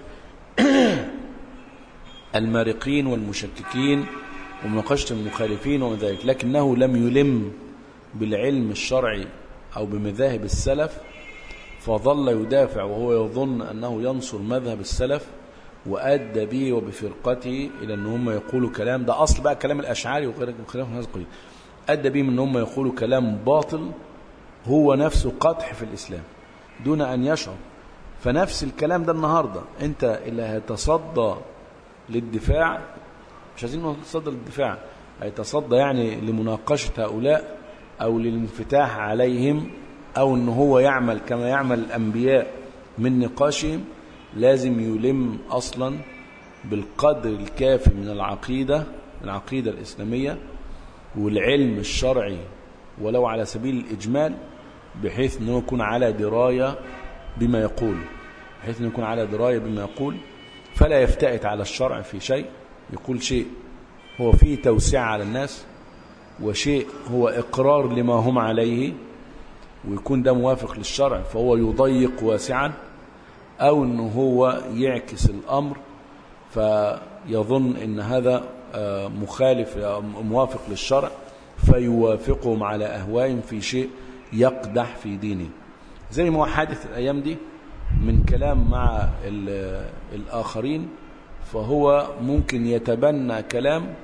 المارقين والمشككين ومناقشة المخالفين وما ذلك لكنه لم يلم بالعلم الشرعي أو بمذاهب السلف فظل يدافع وهو يظن أنه ينصر مذهب السلف وأدى به وبفرقته إلى أن هم يقولوا كلام ده أصل بقى كلام الأشعاري وخلاف هذا القليل أدى به أن هم يقولوا كلام باطل هو نفسه قدح في الإسلام دون أن يشعر فنفس الكلام ده النهاردة أنت اللي هيتصدى للدفاع مش عايزين نتصدى للدفاع هيتصدى يعني لمناقشة هؤلاء أو للانفتاح عليهم أو أن هو يعمل كما يعمل الأنبياء من نقاشهم لازم يلم أصلا بالقدر الكافي من العقيدة العقيدة الإسلامية والعلم الشرعي ولو على سبيل الإجمال بحيث أنه يكون على دراية بما يقول بحيث أنه يكون على دراية بما يقول فلا يفتئت على الشرع في شيء يقول شيء هو فيه توسيع على الناس وشيء هو إقرار لما هم عليه ويكون ده موافق للشرع فهو يضيق واسعا أو أنه هو يعكس الأمر فيظن أن هذا مخالف موافق للشرع فيوافقهم على أهوائهم في شيء يقدح في دينه زي ما هو حادث الأيام دي من كلام مع الآخرين فهو ممكن يتبنى كلام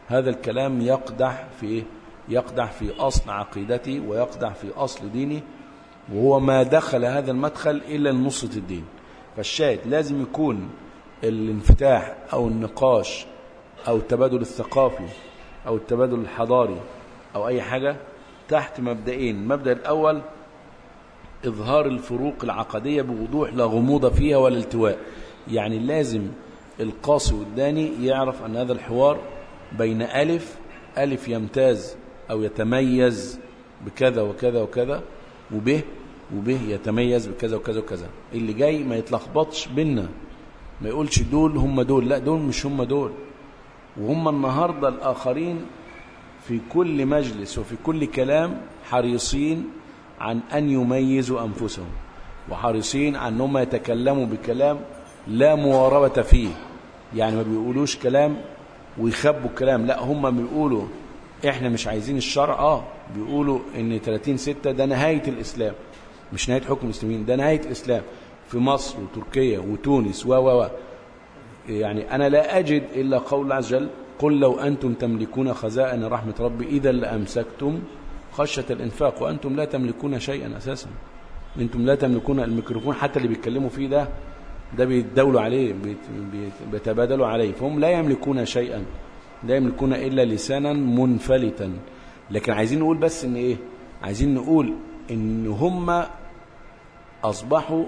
هذا الكلام يقدح في إيه؟ يقدح في أصل عقيدتي ويقدح في أصل ديني وهو ما دخل هذا المدخل إلا لنصرة الدين فالشاهد لازم يكون الانفتاح أو النقاش أو التبادل الثقافي أو التبادل الحضاري أو أي حاجة تحت مبدئين المبدأ الأول إظهار الفروق العقدية بوضوح لا غموض فيها ولا التواء يعني لازم القاصي والداني يعرف أن هذا الحوار بين ألف ألف يمتاز أو يتميز بكذا وكذا وكذا وبه وبه يتميز بكذا وكذا وكذا اللي جاي ما يتلخبطش بينا ما يقولش دول هم دول لا دول مش هم دول وهم النهاردة الآخرين في كل مجلس وفي كل كلام حريصين عن أن يميزوا أنفسهم وحريصين عن أنهم يتكلموا بكلام لا مواربة فيه يعني ما بيقولوش كلام ويخبوا الكلام لا هم بيقولوا احنا مش عايزين الشرع اه بيقولوا ان 30 6 ده نهاية الإسلام مش نهاية حكم المسلمين ده نهاية الإسلام في مصر وتركيا وتونس و و و يعني أنا لا أجد إلا قول الله عز وجل قل لو أنتم تملكون خزائن رحمة ربي إذا لأمسكتم خشية الإنفاق وأنتم لا تملكون شيئا أساسا أنتم لا تملكون الميكروفون حتى اللي بيتكلموا فيه ده ده بيتداولوا عليه بيت- بيت- بيتبادلوا عليه فهم لا يملكون شيئا لا يملكون إلا لسانا منفلتا لكن عايزين نقول بس إن إيه عايزين نقول إن هم أصبحوا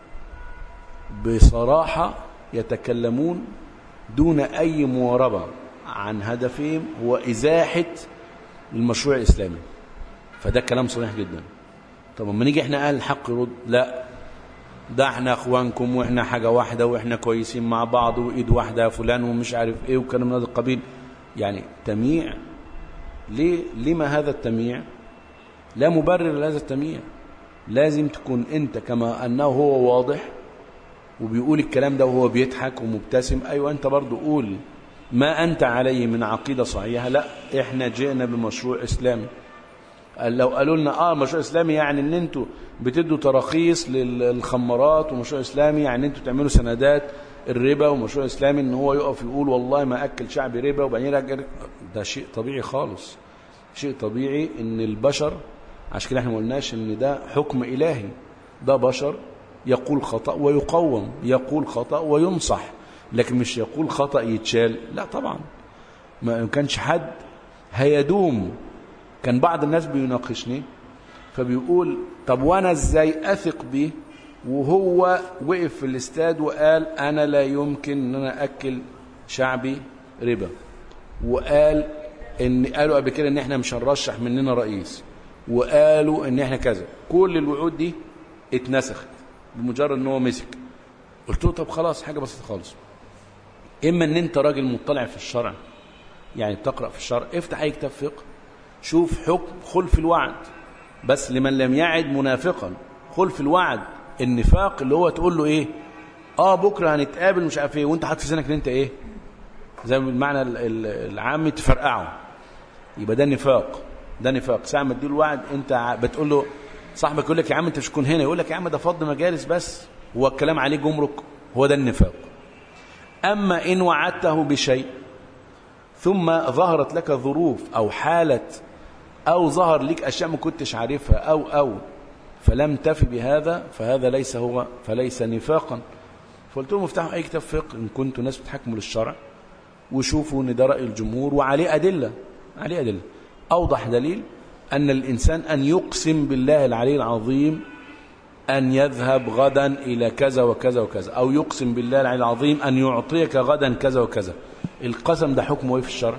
بصراحة يتكلمون دون أي مواربة عن هدفهم هو إزاحة المشروع الإسلامي فده كلام صريح جدا طب لما نيجي احنا أهل الحق يرد لا ده احنا اخوانكم واحنا حاجة واحدة واحنا كويسين مع بعض وايد واحدة يا فلان ومش عارف ايه وكلام من هذا القبيل يعني تمييع ليه لما هذا التمييع لا مبرر لهذا التمييع لازم تكون انت كما انه هو واضح وبيقول الكلام ده وهو بيضحك ومبتسم ايوه انت برضو قول ما انت عليه من عقيدة صحيحة لا احنا جئنا بمشروع اسلامي قال لو قالوا لنا اه مشروع اسلامي يعني ان انتوا بتدوا تراخيص للخمارات ومشروع اسلامي يعني انتوا تعملوا سندات الربا ومشروع اسلامي ان هو يقف يقول والله ما اكل شعبي ربا وبعدين يرجع ده شيء طبيعي خالص شيء طبيعي ان البشر عشان كده احنا ما قلناش ان ده حكم الهي ده بشر يقول خطأ ويقوم يقول خطأ وينصح لكن مش يقول خطأ يتشال لا طبعا ما كانش حد هيدوم كان بعض الناس بيناقشني فبيقول طب وانا ازاي اثق بيه وهو وقف في الاستاد وقال انا لا يمكن ان انا اكل شعبي ربا وقال ان قالوا قبل كده ان احنا مش هنرشح مننا رئيس وقالوا ان احنا كذا كل الوعود دي اتنسخت بمجرد ان هو مسك قلت له طب خلاص حاجه بسيطه خالص اما ان انت راجل مطلع في الشرع يعني بتقرا في الشرع افتح اي كتاب فقه شوف حكم خلف الوعد بس لمن لم يعد منافقا خلف الوعد النفاق اللي هو تقول له ايه اه بكره هنتقابل مش عارف ايه وانت حاطط في ذهنك ان انت ايه زي ما بالمعنى ال- ال- العام تفرقعه يبقى ده نفاق ده نفاق ساعه ما تديله وعد انت ع- بتقول له صاحبك يقول لك يا عم انت مش تكون هنا يقول لك يا عم ده فض مجالس بس هو الكلام عليه جمرك هو ده النفاق اما ان وعدته بشيء ثم ظهرت لك ظروف أو حالة أو ظهر لك أشياء ما كنتش عارفها أو أو فلم تف بهذا فهذا ليس هو فليس نفاقا فقلت لهم افتحوا أي كتاب فقه إن كنتوا ناس بتحكموا للشرع وشوفوا إن ده رأي الجمهور وعليه أدلة عليه أدلة أوضح دليل أن الإنسان أن يقسم بالله العلي العظيم أن يذهب غدا إلى كذا وكذا وكذا أو يقسم بالله العلي العظيم أن يعطيك غدا كذا وكذا القسم ده حكمه ايه في الشرع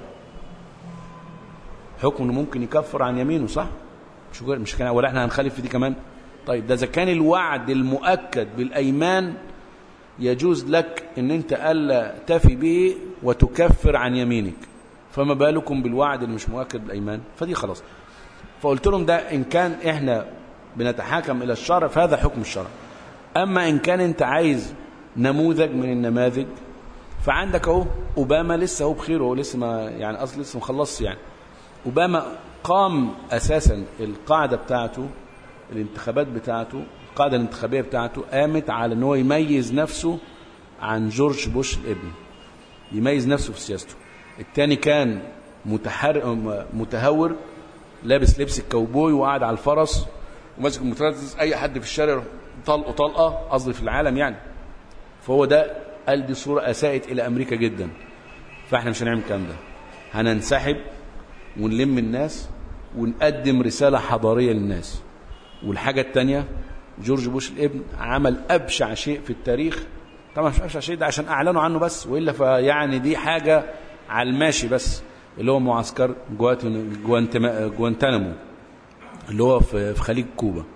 حكم انه ممكن يكفر عن يمينه صح مش مش كان ولا احنا هنخالف في دي كمان طيب ده اذا كان الوعد المؤكد بالايمان يجوز لك ان انت الا تفي به وتكفر عن يمينك فما بالكم بالوعد اللي مش مؤكد بالايمان فدي خلاص فقلت لهم ده ان كان احنا بنتحاكم الى الشرع فهذا حكم الشرع اما ان كان انت عايز نموذج من النماذج فعندك اهو اوباما لسه هو بخير هو لسه ما يعني اصل لسه مخلصش يعني اوباما قام اساسا القاعده بتاعته الانتخابات بتاعته القاعده الانتخابيه بتاعته قامت على ان هو يميز نفسه عن جورج بوش الابن يميز نفسه في سياسته الثاني كان متحر متهور لابس لبس الكوبوي وقاعد على الفرس وماسك المسدس اي حد في الشارع يروح طلقه طلقه قصدي في العالم يعني فهو ده قال دي صوره اساءت الى امريكا جدا فاحنا مش هنعمل الكلام ده هننسحب ونلم الناس ونقدم رساله حضاريه للناس والحاجه الثانيه جورج بوش الابن عمل ابشع شيء في التاريخ طبعا مش ابشع شيء ده عشان اعلنوا عنه بس والا فيعني دي حاجه على الماشي بس اللي هو معسكر جواتن- جوانتما- جوانتانامو اللي هو في في خليج كوبا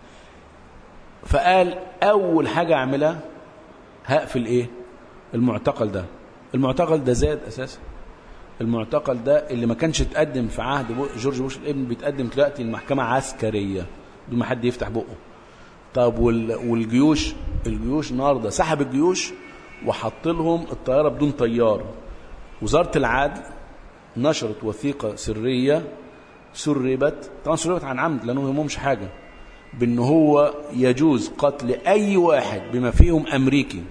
فقال اول حاجه اعملها هقفل ايه المعتقل ده المعتقل ده زاد اساسا المعتقل ده اللي ما كانش اتقدم في عهد بو- جورج بوش الابن بيتقدم دلوقتي المحكمه عسكريه بدون ما حد يفتح بقه طب وال- والجيوش الجيوش النهارده سحب الجيوش وحط لهم الطياره بدون طيار وزاره العدل نشرت وثيقه سريه سربت طبعا سربت عن عمد لانه ما يهمهمش حاجه بان هو يجوز قتل اي واحد بما فيهم امريكي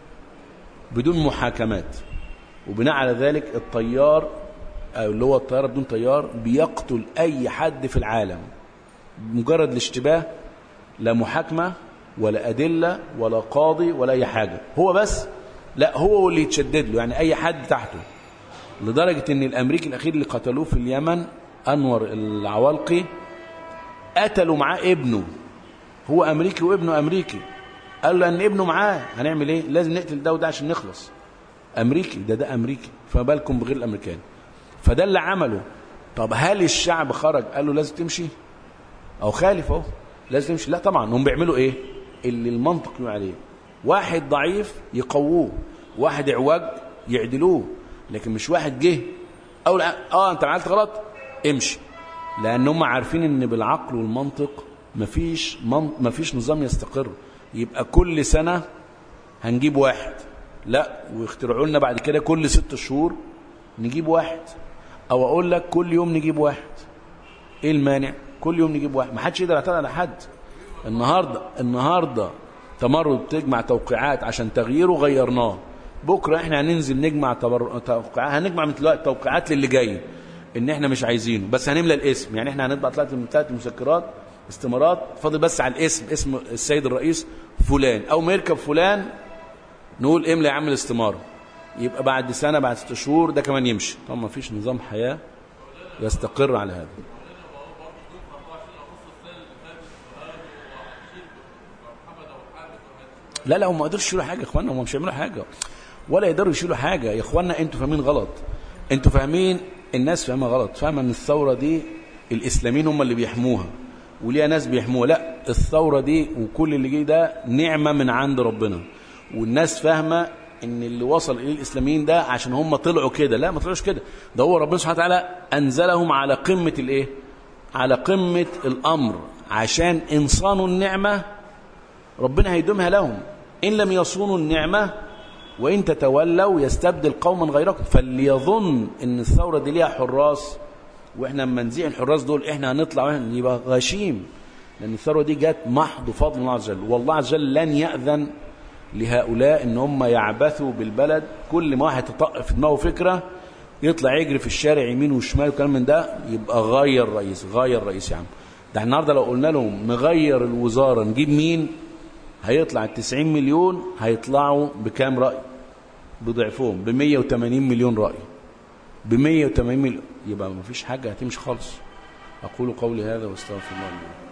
بدون محاكمات وبناء على ذلك الطيار أو اللي هو الطياره بدون طيار بيقتل اي حد في العالم مجرد الاشتباه لا محاكمه ولا ادله ولا قاضي ولا اي حاجه هو بس لا هو اللي يتشدد له يعني اي حد تحته لدرجه ان الامريكي الاخير اللي قتلوه في اليمن انور العوالقي قتلوا معاه ابنه هو امريكي وابنه امريكي قال له ان ابنه معاه هنعمل ايه لازم نقتل ده وده عشان نخلص امريكي ده ده امريكي فما بالكم بغير الامريكان فده اللي عمله طب هل الشعب خرج قال له لازم تمشي او خالف اهو لازم تمشي لا طبعا هم بيعملوا ايه اللي المنطق يقول عليه واحد ضعيف يقووه واحد اعواج يعدلوه لكن مش واحد جه او لا اه انت عملت غلط امشي لان هم عارفين ان بالعقل والمنطق مفيش من... مفيش نظام يستقر يبقى كل سنه هنجيب واحد لا ويخترعوا لنا بعد كده كل ست شهور نجيب واحد او اقول لك كل يوم نجيب واحد ايه المانع كل يوم نجيب واحد ما حدش يقدر يعترض على حد النهارده النهارده تمرد تجمع توقيعات عشان تغييره غيرناه بكره احنا هننزل نجمع تبر... توقيعات هنجمع من دلوقتي توقيعات للي جاي ان احنا مش عايزينه بس هنملى الاسم يعني احنا هنطبع ثلاث ثلاث مسكرات استمارات فاضل بس على الاسم اسم السيد الرئيس فلان او ما يركب فلان نقول املى يا عم الاستماره يبقى بعد سنه بعد ست شهور ده كمان يمشي طبعا ما فيش نظام حياه يستقر على هذا لا لا هم ما قدرش يشيلوا حاجه يا اخوانا هم مش هيعملوا حاجه ولا يقدروا يشيلوا حاجه يا اخوانا انتوا فاهمين غلط انتوا فاهمين الناس فاهمه غلط فاهمه ان الثوره دي الاسلاميين هم اللي بيحموها وليها ناس بيحموها لا الثوره دي وكل اللي جه ده نعمه من عند ربنا والناس فاهمه ان اللي وصل الى الاسلاميين ده عشان هم طلعوا كده لا ما طلعوش كده ده هو ربنا سبحانه وتعالى انزلهم على قمه الايه على قمه الامر عشان ان صانوا النعمه ربنا هيدومها لهم ان لم يصونوا النعمه وان تتولوا يستبدل قوما غيركم فليظن ان الثوره دي ليها حراس واحنا لما نزيع الحراس دول احنا هنطلع واحنا يبقى غشيم لان الثوره دي جت محض فضل الله عز وجل والله عز وجل لن ياذن لهؤلاء ان هم يعبثوا بالبلد كل ما واحد يطق في دماغه فكره يطلع يجري في الشارع يمين وشمال وكلام من ده يبقى غير رئيس غير رئيس يا عم ده النهارده لو قلنا لهم نغير الوزاره نجيب مين هيطلع ال 90 مليون هيطلعوا بكام رأي بضعفهم ب 180 مليون رأي ب 180 مليون يبقى ما فيش حاجة هتمشي خالص أقول قولي هذا واستغفر الله لي